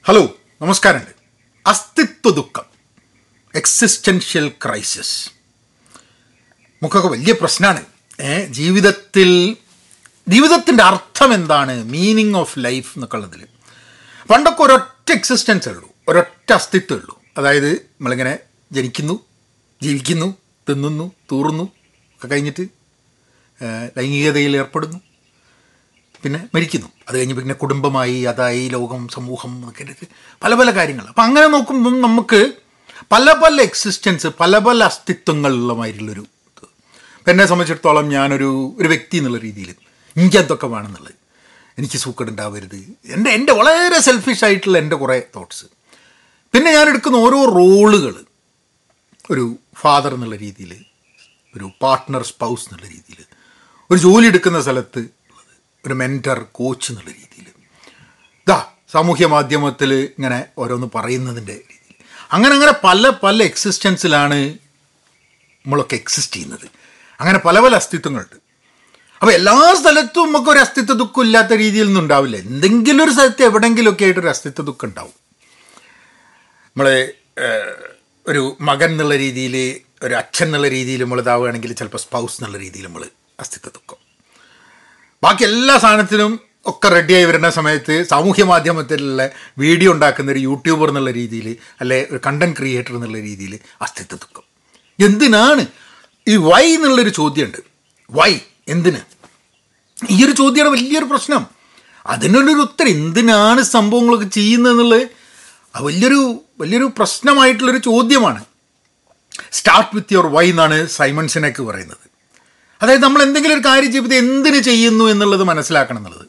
Hello നമസ്കാരമുണ്ട് അസ്തിത്വ ദുഃഖം existential crisis നമുക്കൊക്കെ വലിയ പ്രശ്നമാണ് ഏ ജീവിതത്തിൽ ജീവിതത്തിൻ്റെ അർത്ഥം എന്താണ് മീനിങ് ഓഫ് ലൈഫ് എന്നൊക്കെ ഉള്ളതിൽ പണ്ടൊക്കെ ഒരൊറ്റ എക്സിസ്റ്റൻസേ ഉള്ളൂ ഒരൊറ്റ അസ്തിത്വമേ ഉള്ളൂ അതായത് നമ്മളിങ്ങനെ ജനിക്കുന്നു ജീവിക്കുന്നു തിന്നുന്നു തൂറുന്നു ഒക്കെ കഴിഞ്ഞിട്ട് ഏ, ലൈംഗികതയിൽ ഏർപ്പെടുന്നു പിന്നെ മരിക്കുന്നു അത് കഴിഞ്ഞ് പിന്നെ കുടുംബമായി അതായി ലോകം സമൂഹം എന്നൊക്കെ ആയിട്ട് പല പല കാര്യങ്ങൾ അപ്പം അങ്ങനെ നോക്കുമ്പം നമുക്ക് പല പല എക്സിസ്റ്റൻസ് പല പല അസ്തിത്വങ്ങളുള്ള മാതിരിയുള്ളൊരു ഇത് ഇപ്പം എന്നെ സംബന്ധിച്ചിടത്തോളം ഞാനൊരു ഒരു വ്യക്തി എന്നുള്ള രീതിയിൽ എനിക്കതൊക്കെ വേണമെന്നുള്ളത് എനിക്ക് സൂക്കടുണ്ടാവരുത് എൻ്റെ എൻ്റെ വളരെ സെൽഫിഷ് ആയിട്ടുള്ള എൻ്റെ കുറേ തോട്ട്സ് പിന്നെ ഞാൻ എടുക്കുന്ന ഓരോ റോളുകൾ ഒരു ഫാദർ എന്നുള്ള രീതിയിൽ ഒരു പാർട്ട്ണർ സ്പൗസ് എന്നുള്ള രീതിയിൽ ഒരു ജോലി എടുക്കുന്ന സ്ഥലത്ത് ഉള്ളത് ഒരു മെൻറ്റർ കോച്ച് എന്നുള്ള രീതിയിൽ ഇതാ സാമൂഹ്യ മാധ്യമത്തിൽ ഇങ്ങനെ ഓരോന്ന് പറയുന്നതിൻ്റെ രീതിയിൽ അങ്ങനെ അങ്ങനെ പല പല എക്സിസ്റ്റൻസിലാണ് നമ്മളൊക്കെ എക്സിസ്റ്റ് ചെയ്യുന്നത് അങ്ങനെ പല പല അസ്തിത്വങ്ങളുണ്ട് അപ്പോൾ എല്ലാ സ്ഥലത്തും നമുക്ക് ഒരു അസ്തിത്വ ദുഃഖം ഇല്ലാത്ത രീതിയിൽ ഒന്നും ഉണ്ടാവില്ല എന്തെങ്കിലും ഒരു സ്ഥലത്ത് എവിടെയെങ്കിലുമൊക്കെ ആയിട്ടൊരു അസ്തിത്വ ദുഃഖം ഉണ്ടാവും നമ്മൾ ഒരു മകൻ എന്നുള്ള രീതിയിൽ ഒരു അച്ഛൻ എന്നുള്ള രീതിയിൽ നമ്മൾ ഇതാവുകയാണെങ്കിൽ ചിലപ്പോൾ സ്പൗസ് എന്നുള്ള രീതിയിൽ നമ്മൾ അസ്തിത്വ ദുഃഖം ബാക്കി എല്ലാ സാധനത്തിനും ഒക്കെ റെഡിയായി വരുന്ന സമയത്ത് സാമൂഹ്യ മാധ്യമത്തിലുള്ള വീഡിയോ ഉണ്ടാക്കുന്ന ഒരു യൂട്യൂബർ എന്നുള്ള രീതിയിൽ അല്ലെ ഒരു കണ്ടന്റ് ക്രിയേറ്റർ എന്നുള്ള രീതിയിൽ അസ്തിത്വ ദുഃഖം എന്തിനാണ് ഈ വൈ എന്നുള്ളൊരു ചോദ്യമുണ്ട് വൈ എന്തിന് ഈ ഒരു ചോദ്യമാണ് വലിയൊരു പ്രശ്നം അതിനുള്ളൊരു ഉത്തരം എന്തിനാണ് സംഭവങ്ങളൊക്കെ ചെയ്യുന്നതെന്നുള്ളത് അത് വലിയൊരു വലിയൊരു പ്രശ്നമായിട്ടുള്ളൊരു ചോദ്യമാണ് സ്റ്റാർട്ട് വിത്ത് യുവർ വൈ എന്നാണ് സൈമൺ സിനക്ക് പറയുന്നത് അതായത് നമ്മൾ എന്തെങ്കിലും ഒരു കാര്യം ചെയ്യുമ്പോൾ എന്തിനു ചെയ്യുന്നു എന്നുള്ളത് മനസ്സിലാക്കണം എന്നുള്ളത്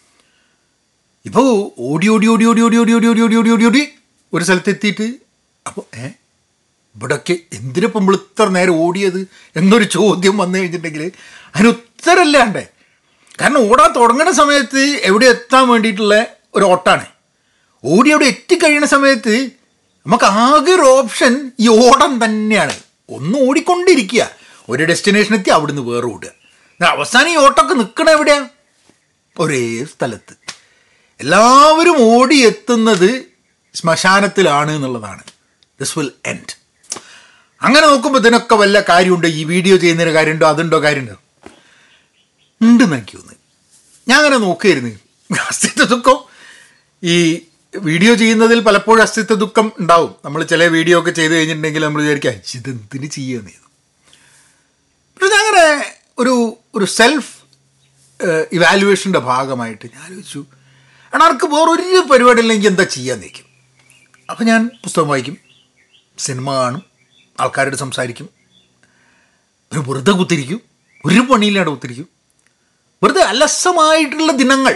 ഇപ്പോൾ ഓടി ഓടി ഓടി ഓടി ഓടി ഓടി ഓടി ഓടി ഓടി ഓടി ഓടി ഓടി ഒരു സ്ഥലത്ത് എത്തിയിട്ട് അപ്പോൾ ഏ ഇവിടൊക്കെ എന്തിനിപ്പം നമ്മൾ ഇത്ര നേരം ഓടിയത് എന്നൊരു ചോദ്യം വന്നു കഴിഞ്ഞിട്ടുണ്ടെങ്കിൽ അതിന് ഉത്തരമില്ലാണ്ടേ കാരണം ഓടാൻ തുടങ്ങുന്ന സമയത്ത് എവിടെ എത്താൻ വേണ്ടിയിട്ടുള്ള ഒരു ഓട്ടാണ് ഓടി അവിടെ എത്തിക്കഴിയുന്ന സമയത്ത് നമുക്ക് ആകെ ഒരു ഓപ്ഷൻ ഈ ഓടം തന്നെയാണ് ഒന്ന് ഓടിക്കൊണ്ടിരിക്കുക ഒരു ഡെസ്റ്റിനേഷൻ എത്തി അവിടുന്ന് വേറെ ഓടുക എന്നാ അവസാനം ഈ ഓട്ടമൊക്കെ നിൽക്കണ എവിടെയാ ഒരേ സ്ഥലത്ത് എല്ലാവരും ഓടി എത്തുന്നത് ശ്മശാനത്തിലാണ് എന്നുള്ളതാണ് ദിസ് വിൽ എൻഡ് അങ്ങനെ നോക്കുമ്പോൾ ഇതിനൊക്കെ വല്ല കാര്യമുണ്ടോ ഈ വീഡിയോ ചെയ്യുന്നതിന് കാര്യമുണ്ടോ അതുണ്ടോ കാര്യമുണ്ടോ ഉണ്ടെന്ന് എനിക്ക് തോന്നുന്നു ഞാൻ അങ്ങനെ നോക്കുകയായിരുന്നു അസ്തിത്വ ദുഃഖം ഈ വീഡിയോ ചെയ്യുന്നതിൽ പലപ്പോഴും അസ്തിത്വ ദുഃഖം ഉണ്ടാവും നമ്മൾ ചില വീഡിയോ ഒക്കെ ചെയ്ത് കഴിഞ്ഞിട്ടുണ്ടെങ്കിൽ നമ്മൾ വിചാരിക്കാം "ഛ്, ഇത് എന്തിന് ചെയ്യുകയെന്ന് ചെയ്തു പക്ഷെ ഞാൻ അങ്ങനെ ഒരു ഒരു സെൽഫ് ഇവാലുവേഷൻ്റെ ഭാഗമായിട്ട് ഞാൻ ആലോചിച്ചു കാരണം അവർക്ക് വേറൊരു പരിപാടി ഇല്ലെങ്കിൽ എന്താ ചെയ്യാൻ നിൽക്കും അപ്പോൾ ഞാൻ പുസ്തകം വായിക്കും സിനിമ കാണും ആൾക്കാരോട് സംസാരിക്കും ഒരു വെറുതെ കുത്തിരിക്കും ഒരു പണിയില്ലാണ്ട് കുത്തിരിക്കും വെറുതെ അലസമായിട്ടുള്ള ദിനങ്ങൾ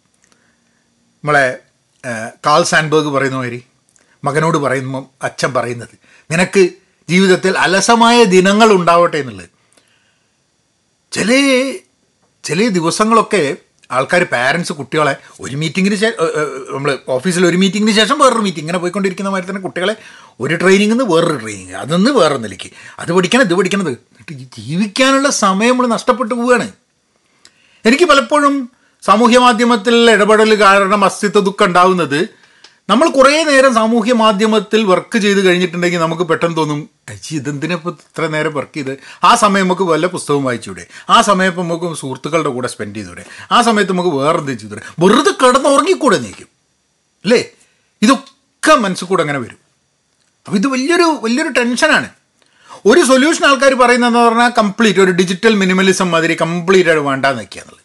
നമ്മളെ ഏഹ്, കാൾ സാൻബർഗ് പറയുന്ന മാതിരി മകനോട് പറയുമ്പം അച്ഛൻ പറയുന്നത് നിനക്ക് ജീവിതത്തിൽ അലസമായ ദിനങ്ങൾ ഉണ്ടാവട്ടെ എന്നുള്ളത് ചില ചില ദിവസങ്ങളൊക്കെ ആൾക്കാർ പാരൻസ് കുട്ടികളെ ഒരു മീറ്റിങ്ങിന് ശേഷം നമ്മൾ ഓഫീസിൽ ഒരു മീറ്റിങ്ങിന് ശേഷം വേറൊരു മീറ്റിംഗ് ഇങ്ങനെ പോയിക്കൊണ്ടിരിക്കുന്ന മാതിരി തന്നെ കുട്ടികളെ ഒരു ട്രെയിനിങ്ങിൽ നിന്ന് വേറൊരു ട്രെയിനിങ് അതൊന്ന് വേറെ നിലയ്ക്ക് അത് പഠിക്കണം ഇത് പഠിക്കണത് എന്നിട്ട് ഈ ജീവിക്കാനുള്ള സമയം നമ്മൾ നഷ്ടപ്പെട്ടു പോവുകയാണ് എനിക്ക് പലപ്പോഴും സാമൂഹ്യ മാധ്യമത്തിൽ ഇടപെടൽ കാരണം അസ്തിത്വ ദുഃഖം ഉണ്ടാവുന്നത് നമ്മൾ കുറേ നേരം സാമൂഹ്യ മാധ്യമത്തിൽ വർക്ക് ചെയ്ത് കഴിഞ്ഞിട്ടുണ്ടെങ്കിൽ നമുക്ക് പെട്ടെന്ന് തോന്നും അച്ഛി ഇതെന്തിനാ ഇപ്പോൾ ഇത്ര നേരം വർക്ക് ചെയ്ത് ആ സമയം നമുക്ക് വല്ല പുസ്തകവും വായിച്ചൂടെ ആ സമയം ഇപ്പം നമുക്ക് സുഹൃത്തുക്കളുടെ കൂടെ സ്പെൻഡ് ചെയ്തൂടെ ആ സമയത്ത് നമുക്ക് വേറെ എന്തെങ്കിലും ചെയ്തൂടെ വെറുതെ കിടന്ന് ഉറങ്ങിക്കൂടെ നീക്കും അല്ലേ ഇതൊക്കെ മനസ്സിൽ കൂടെ അങ്ങനെ വരും അപ്പോൾ ഇത് വലിയൊരു വലിയൊരു ടെൻഷനാണ് ഒരു സൊല്യൂഷൻ ആൾക്കാർ പറയുന്നതെന്ന് പറഞ്ഞാൽ കംപ്ലീറ്റ് ഒരു ഡിജിറ്റൽ മിനിമലിസം മാതിരി കംപ്ലീറ്റ് ആയിട്ട് വേണ്ടാന്ന് വെക്കുക എന്നുള്ളത്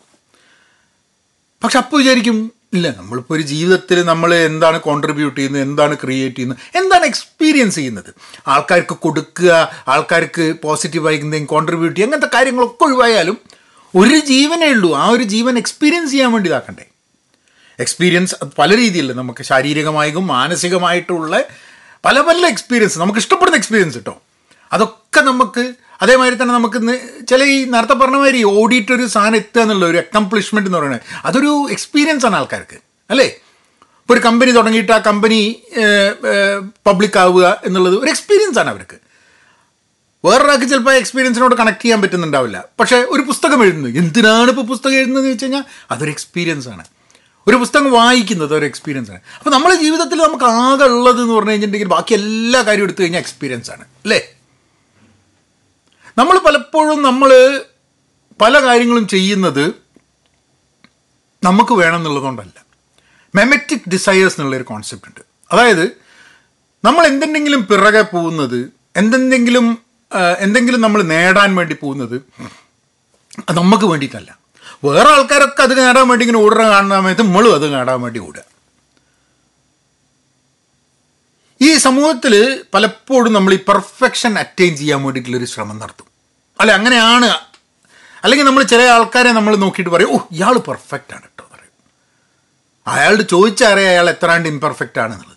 പക്ഷെ അപ്പോൾ വിചാരിക്കും ഇല്ല നമ്മളിപ്പോൾ ഒരു ജീവിതത്തിൽ നമ്മൾ എന്താണ് കോൺട്രിബ്യൂട്ട് ചെയ്യുന്നത് എന്താണ് ക്രിയേറ്റ് ചെയ്യുന്നത് എന്താണ് എക്സ്പീരിയൻസ് ചെയ്യുന്നത് ആൾക്കാർക്ക് കൊടുക്കുക ആൾക്കാർക്ക് പോസിറ്റീവായി എന്തെങ്കിലും കോൺട്രിബ്യൂട്ട് ചെയ്യുക അങ്ങനത്തെ കാര്യങ്ങളൊക്കെ ഒഴിവായാലും ഒരു ജീവനേ ഉള്ളൂ ആ ഒരു ജീവൻ എക്സ്പീരിയൻസ് ചെയ്യാൻ വേണ്ടി ഇതാക്കണ്ടേ എക്സ്പീരിയൻസ് അത് പല രീതിയിൽ നമുക്ക് ശാരീരികമായും മാനസികമായിട്ടുള്ള പല പല എക്സ്പീരിയൻസ് നമുക്ക് ഇഷ്ടപ്പെടുന്ന എക്സ്പീരിയൻസ് കേട്ടോ അതൊക്കെ നമുക്ക് അതേമാതിരി തന്നെ നമുക്ക് ഇന്ന് ചില ഈ നേരത്തെ പറഞ്ഞ മാതിരി ഓടിയിട്ടൊരു സാധനം എത്തുക എന്നുള്ള ഒരു അക്കംപ്ലിഷ്മെൻ്റ് എന്ന് പറയുന്നത് അതൊരു എക്സ്പീരിയൻസ് ആണ് ആൾക്കാർക്ക് അല്ലേ ഇപ്പോൾ ഒരു കമ്പനി തുടങ്ങിയിട്ട് ആ കമ്പനി പബ്ലിക് ആവുക എന്നുള്ളത് ഒരു എക്സ്പീരിയൻസ് ആണ് അവർക്ക് വേറൊരാൾക്ക് ചിലപ്പോൾ എക്സ്പീരിയൻസിനോട് കണക്ട് ചെയ്യാൻ പറ്റുന്നുണ്ടാവില്ല പക്ഷേ ഒരു പുസ്തകം എഴുതുന്നത് എന്തിനാണ് ഇപ്പോൾ പുസ്തകം എഴുതുന്നത് എന്ന് വെച്ച് കഴിഞ്ഞാൽ അതൊരു എക്സ്പീരിയൻസ് ആണ് ഒരു പുസ്തകം വായിക്കുന്നത് ഒരു എക്സ്പീരിയൻസ് ആണ് അപ്പോൾ നമ്മുടെ ജീവിതത്തിൽ നമുക്ക് ആകെ ഉള്ളത് എന്ന് പറഞ്ഞു കഴിഞ്ഞിട്ടുണ്ടെങ്കിൽ ബാക്കി എല്ലാ കാര്യവും എടുത്തു കഴിഞ്ഞാൽ എക്സ്പീരിയൻസ് ആണ് അല്ലേ നമ്മൾ പലപ്പോഴും നമ്മൾ പല കാര്യങ്ങളും ചെയ്യുന്നത് നമുക്ക് വേണം എന്നുള്ളതുകൊണ്ടല്ല മെമറ്റിക് ഡിസയേഴ്സ് എന്നുള്ളൊരു കോൺസെപ്റ്റ് ഉണ്ട് അതായത് നമ്മൾ എന്തെങ്കിലും പിറകെ പോകുന്നത് എന്തെങ്കിലും ആ, എന്തെങ്കിലും നമ്മൾ നേടാൻ വേണ്ടി പോകുന്നത് അത് നമുക്ക് വേണ്ടിയിട്ടല്ല വേറെ ആൾക്കാരൊക്കെ അത് നേടാൻ വേണ്ടി ഇങ്ങനെ ഓടുന്ന കാണുന്ന സമയത്ത് നമ്മളും അത് നേടാൻ വേണ്ടി ഓടുക ഈ സമൂഹത്തിൽ പലപ്പോഴും നമ്മൾ ഈ പെർഫെക്ഷൻ അറ്റൈൻ ചെയ്യാൻ വേണ്ടിയിട്ടുള്ളൊരു ശ്രമം നടത്തും അല്ലെ അങ്ങനെയാണ് അല്ലെങ്കിൽ നമ്മൾ ചില ആൾക്കാരെ നമ്മൾ നോക്കിയിട്ട് പറയും ഓ ഇയാൾ പെർഫെക്റ്റ് ആണ് കേട്ടോ പറയും അയാളോട് ചോദിച്ചറിയാം അയാൾ എത്രാണ്ട് ഇംപെർഫെക്റ്റ് ആണെന്നുള്ളത്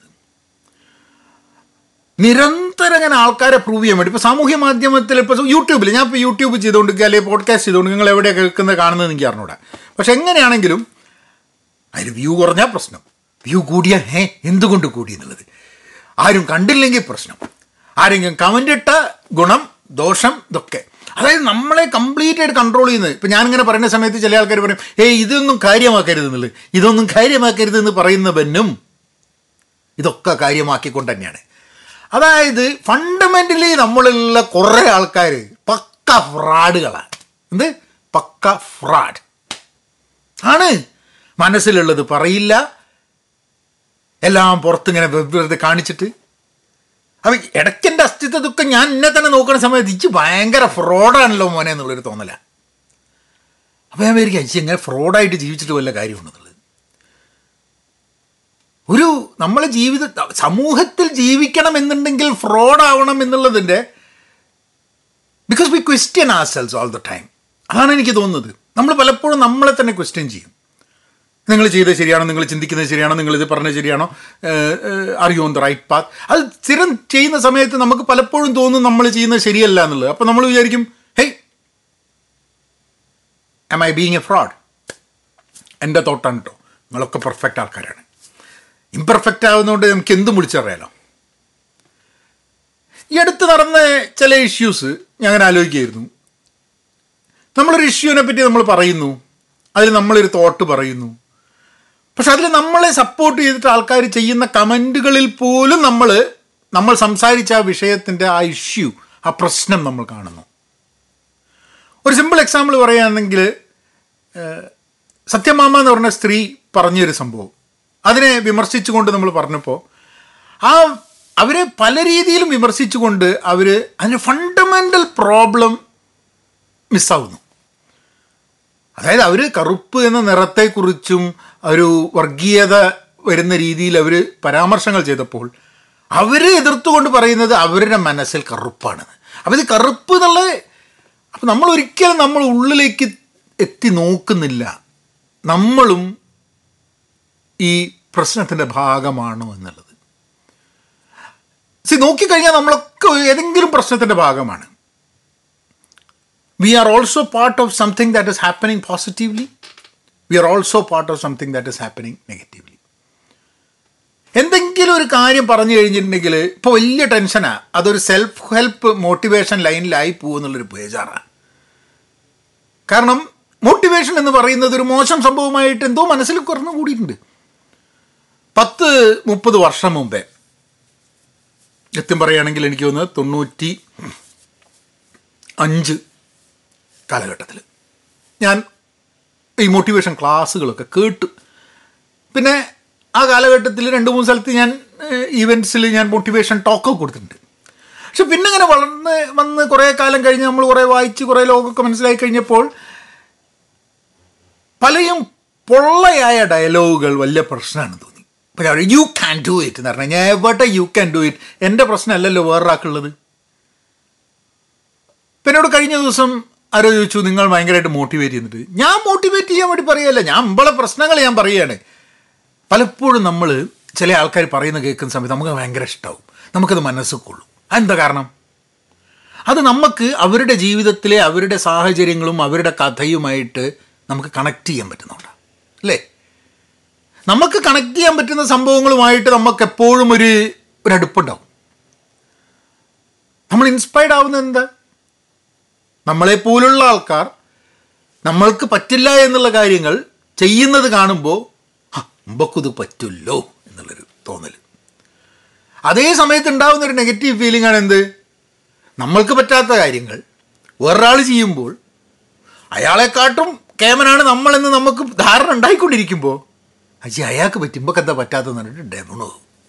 നിരന്തരം അങ്ങനെ ആൾക്കാരെ പ്രൂവ് ചെയ്യാൻ വേണ്ടി ഇപ്പോൾ സാമൂഹ്യ മാധ്യമത്തിൽ ഇപ്പോൾ യൂട്യൂബിൽ ഞാൻ ഇപ്പോൾ യൂട്യൂബ് ചെയ്തുകൊണ്ടിരിക്കുക അല്ലെങ്കിൽ പോഡ്കാസ്റ്റ് ചെയ്തുകൊണ്ട് നിങ്ങൾ എവിടെയാണ് കേൾക്കുന്നത് കാണുന്നത് എനിക്ക് അറിഞ്ഞൂടാ പക്ഷെ എങ്ങനെയാണെങ്കിലും അതിൽ വ്യൂ കുറഞ്ഞാൽ പ്രശ്നം വ്യൂ കൂടിയാൽ ഏ എന്തുകൊണ്ട് കൂടി എന്നുള്ളത് ആരും കണ്ടില്ലെങ്കിൽ പ്രശ്നം ആരെങ്കിലും കമൻ്റ് ഇട്ട ഗുണം ദോഷം ഇതൊക്കെ അതായത് നമ്മളെ കംപ്ലീറ്റ് ആയിട്ട് കൺട്രോൾ ചെയ്യുന്നത് ഇപ്പം ഞാനിങ്ങനെ പറയുന്ന സമയത്ത് ചില ആൾക്കാർ പറയും ഏയ് ഇതൊന്നും കാര്യമാക്കരുത് എന്നുള്ളത് ഇതൊന്നും കാര്യമാക്കരുത് എന്ന് പറയുന്നവനും ഇതൊക്കെ കാര്യമാക്കിക്കൊണ്ട് തന്നെയാണ് അതായത് ഫണ്ടമെൻ്റലി നമ്മളുള്ള കുറേ ആൾക്കാർ പക്ക ഫ്രാഡുകളാണ് എന്ത് പക്ക ഫ്രാഡ് ആണ് മനസ്സിലുള്ളത് പറയില്ല എല്ലാം പുറത്തിങ്ങനെ വെറുതെ കാണിച്ചിട്ട് അപ്പം ഇടയ്ക്കെൻ്റെ അസ്തിത്വത്തൊക്കെ ഞാൻ എന്നെ തന്നെ നോക്കുന്ന സമയത്ത് ഇച്ച് ഭയങ്കര ഫ്രോഡാണല്ലോ മോനെ എന്നുള്ളൊരു തോന്നല അപ്പോൾ ഞാൻ വിചാരിക്കാം ഇച്ച് ഇങ്ങനെ ഫ്രോഡായിട്ട് ജീവിച്ചിട്ട് വല്ല കാര്യമുണ്ടെന്നുള്ളത് ഒരു നമ്മളെ ജീവിത സമൂഹത്തിൽ ജീവിക്കണം എന്നുണ്ടെങ്കിൽ ഫ്രോഡ് ആവണം എന്നുള്ളതിൻ്റെ because we question ourselves all the time അതാണ് എനിക്ക് തോന്നുന്നത് നമ്മൾ പലപ്പോഴും നമ്മളെ തന്നെ ക്വസ്റ്റ്യൻ ചെയ്യും നിങ്ങൾ ചെയ്തത് ശരിയാണോ നിങ്ങൾ ചിന്തിക്കുന്നത് ശരിയാണോ നിങ്ങൾ ഇത് പറഞ്ഞത് ശരിയാണോ are you on the right path അത് സ്ഥിരം ചെയ്യുന്ന സമയത്ത് നമുക്ക് പലപ്പോഴും തോന്നും നമ്മൾ ചെയ്യുന്നത് ശരിയല്ല എന്നുള്ളത് അപ്പോൾ നമ്മൾ വിചാരിക്കും hey am I being a fraud എൻ്റെ തോട്ടാണ് കേട്ടോ നിങ്ങളൊക്കെ പെർഫെക്റ്റ് ആൾക്കാരാണ് ഇംപെർഫെക്റ്റ് ആവുന്നതുകൊണ്ട് നമുക്ക് എന്തും വിളിച്ചറിയാലോ ഈ അടുത്ത് നടന്ന ചില ഇഷ്യൂസ് ഞാൻ അങ്ങനെ ആലോചിക്കുകയായിരുന്നു നമ്മളൊരു ഇഷ്യൂവിനെ പറ്റി നമ്മൾ പറയുന്നു അതിൽ നമ്മളൊരു തോട്ട് പറയുന്നു പക്ഷെ അതിൽ നമ്മളെ സപ്പോർട്ട് ചെയ്തിട്ട് ആൾക്കാർ ചെയ്യുന്ന കമൻറ്റുകളിൽ പോലും നമ്മൾ നമ്മൾ സംസാരിച്ച ആ വിഷയത്തിൻ്റെ ആ ഇഷ്യൂ ആ പ്രശ്നം നമ്മൾ കാണുന്നു ഒരു സിമ്പിൾ എക്സാമ്പിൾ പറയുകയാണെങ്കിൽ സത്യമാമ എന്ന് പറഞ്ഞ സ്ത്രീ പറഞ്ഞൊരു സംഭവം അതിനെ വിമർശിച്ചുകൊണ്ട് നമ്മൾ പറഞ്ഞപ്പോൾ ആ അവരെ പല രീതിയിലും വിമർശിച്ചുകൊണ്ട് അവർ അതിന് ഫണ്ടമെൻ്റൽ പ്രോബ്ലം മിസ്സാവുന്നു അതായത് അവർ കറുപ്പ് എന്ന നിറത്തെക്കുറിച്ചും ഒരു വർഗീയത വരുന്ന രീതിയിൽ അവർ പരാമർശങ്ങൾ ചെയ്തപ്പോൾ അവരെ എതിർത്തുകൊണ്ട് പറയുന്നത് അവരുടെ മനസ്സിൽ കറുപ്പാണെന്ന് അപ്പോൾ ഇത് കറുപ്പ് എന്നുള്ള അപ്പം നമ്മൾ ഒരിക്കലും നമ്മൾ ഉള്ളിലേക്ക് എത്തി നോക്കുന്നില്ല നമ്മളും ഈ പ്രശ്നത്തിൻ്റെ ഭാഗമാണോ എന്നുള്ളത് സി നോക്കിക്കഴിഞ്ഞാൽ നമ്മളൊക്കെ ഏതെങ്കിലും പ്രശ്നത്തിൻ്റെ ഭാഗമാണ് we are also part of something that is happening positively. We are also part of something that is happening negatively. എന്തെങ്കിലും ഒരു കാര്യം പറഞ്ഞു കഴിഞ്ഞിട്ടുണ്ടെങ്കിൽ ഇപ്പോൾ വലിയ ടെൻഷനാണ് അതൊരു സെൽഫ് ഹെൽപ്പ് മോട്ടിവേഷൻ ലൈനിലായി പോകുന്നുള്ളൊരു ബേജാറാണ് കാരണം മോട്ടിവേഷൻ എന്ന് പറയുന്നത് ഒരു മോശം സംഭവമായിട്ട് എന്തോ മനസ്സിൽ കുറഞ്ഞു കൂടിയിട്ടുണ്ട് പത്ത് മുപ്പത് വർഷം മുമ്പേ സത്യം പറയുകയാണെങ്കിൽ എനിക്ക് തോന്നുന്നത് തൊണ്ണൂറ്റി അഞ്ച് കാലഘട്ടത്തിൽ ഞാൻ ഈ മോട്ടിവേഷൻ ക്ലാസ്സുകളൊക്കെ കേട്ടു പിന്നെ ആ കാലഘട്ടത്തിൽ രണ്ട് മൂന്ന് സ്ഥലത്ത് ഞാൻ ഈവൻറ്റ്സിൽ ഞാൻ മോട്ടിവേഷൻ ടോക്കൊക്കെ കൊടുത്തിട്ടുണ്ട് പക്ഷെ പിന്നെ അങ്ങനെ വളർന്ന് വന്ന് കുറേ കാലം കഴിഞ്ഞ് നമ്മൾ കുറേ വായിച്ച് കുറേ ലോകമൊക്കെ മനസ്സിലായി കഴിഞ്ഞപ്പോൾ പലയും പൊള്ളയായ ഡയലോഗുകൾ വലിയ പ്രശ്നമാണ് തോന്നി അപ്പോൾ യു ക്യാൻ ഡു ഇറ്റ് എന്ന് പറഞ്ഞു കഴിഞ്ഞാൽ എവിടെ യു ക്യാൻ ഡു ഇറ്റ് എൻ്റെ പ്രശ്നമല്ലല്ലോ വേറൊരാൾക്കുള്ളത് പിന്നെ ഇവിടെ കഴിഞ്ഞ ദിവസം ആരോ ചോദിച്ചു നിങ്ങൾ ഭയങ്കരമായിട്ട് മോട്ടിവേറ്റ് ചെയ്യുന്നുണ്ട് ഞാൻ മോട്ടിവേറ്റ് ചെയ്യാൻ വേണ്ടി പറയുകയല്ല ഞാൻ നമ്മളെ പ്രശ്നങ്ങൾ ഞാൻ പറയുകയാണ് പലപ്പോഴും നമ്മൾ ചില ആൾക്കാർ പറയുന്ന കേൾക്കുന്ന സമയത്ത് നമുക്ക് ഭയങ്കര ഇഷ്ടമാവും നമുക്കത് മനസ്സിൽ കൊള്ളും അതെന്താ കാരണം അത് നമുക്ക് അവരുടെ ജീവിതത്തിലെ അവരുടെ സാഹചര്യങ്ങളും അവരുടെ കഥയുമായിട്ട് നമുക്ക് കണക്ട് ചെയ്യാൻ പറ്റുന്നുണ്ട് അല്ലേ നമുക്ക് കണക്ട് ചെയ്യാൻ പറ്റുന്ന സംഭവങ്ങളുമായിട്ട് നമുക്ക് എപ്പോഴും ഒരു ഒരു അടുപ്പുണ്ടാവും നമ്മൾ ഇൻസ്പയർഡ് ആവുന്നത് എന്താ നമ്മളെപ്പോലുള്ള ആൾക്കാർ നമ്മൾക്ക് പറ്റില്ല എന്നുള്ള കാര്യങ്ങൾ ചെയ്യുന്നത് കാണുമ്പോൾ നമുക്കിത് പറ്റുമല്ലോ എന്നുള്ളൊരു തോന്നൽ അതേ സമയത്ത് ഉണ്ടാകുന്ന ഒരു നെഗറ്റീവ് ഫീലിംഗ് ആണ് എന്ത് നമ്മൾക്ക് പറ്റാത്ത കാര്യങ്ങൾ വേറൊരാൾ ചെയ്യുമ്പോൾ അയാളെക്കാട്ടും കേമനാണ് നമ്മളെന്ന് നമുക്ക് ധാരണ ഉണ്ടായിക്കൊണ്ടിരിക്കുമ്പോൾ അജി അയാൾക്ക് പറ്റുമ്പോൾ എന്താ പറ്റാത്തതെന്ന് പറഞ്ഞിട്ട് ഡെമണോ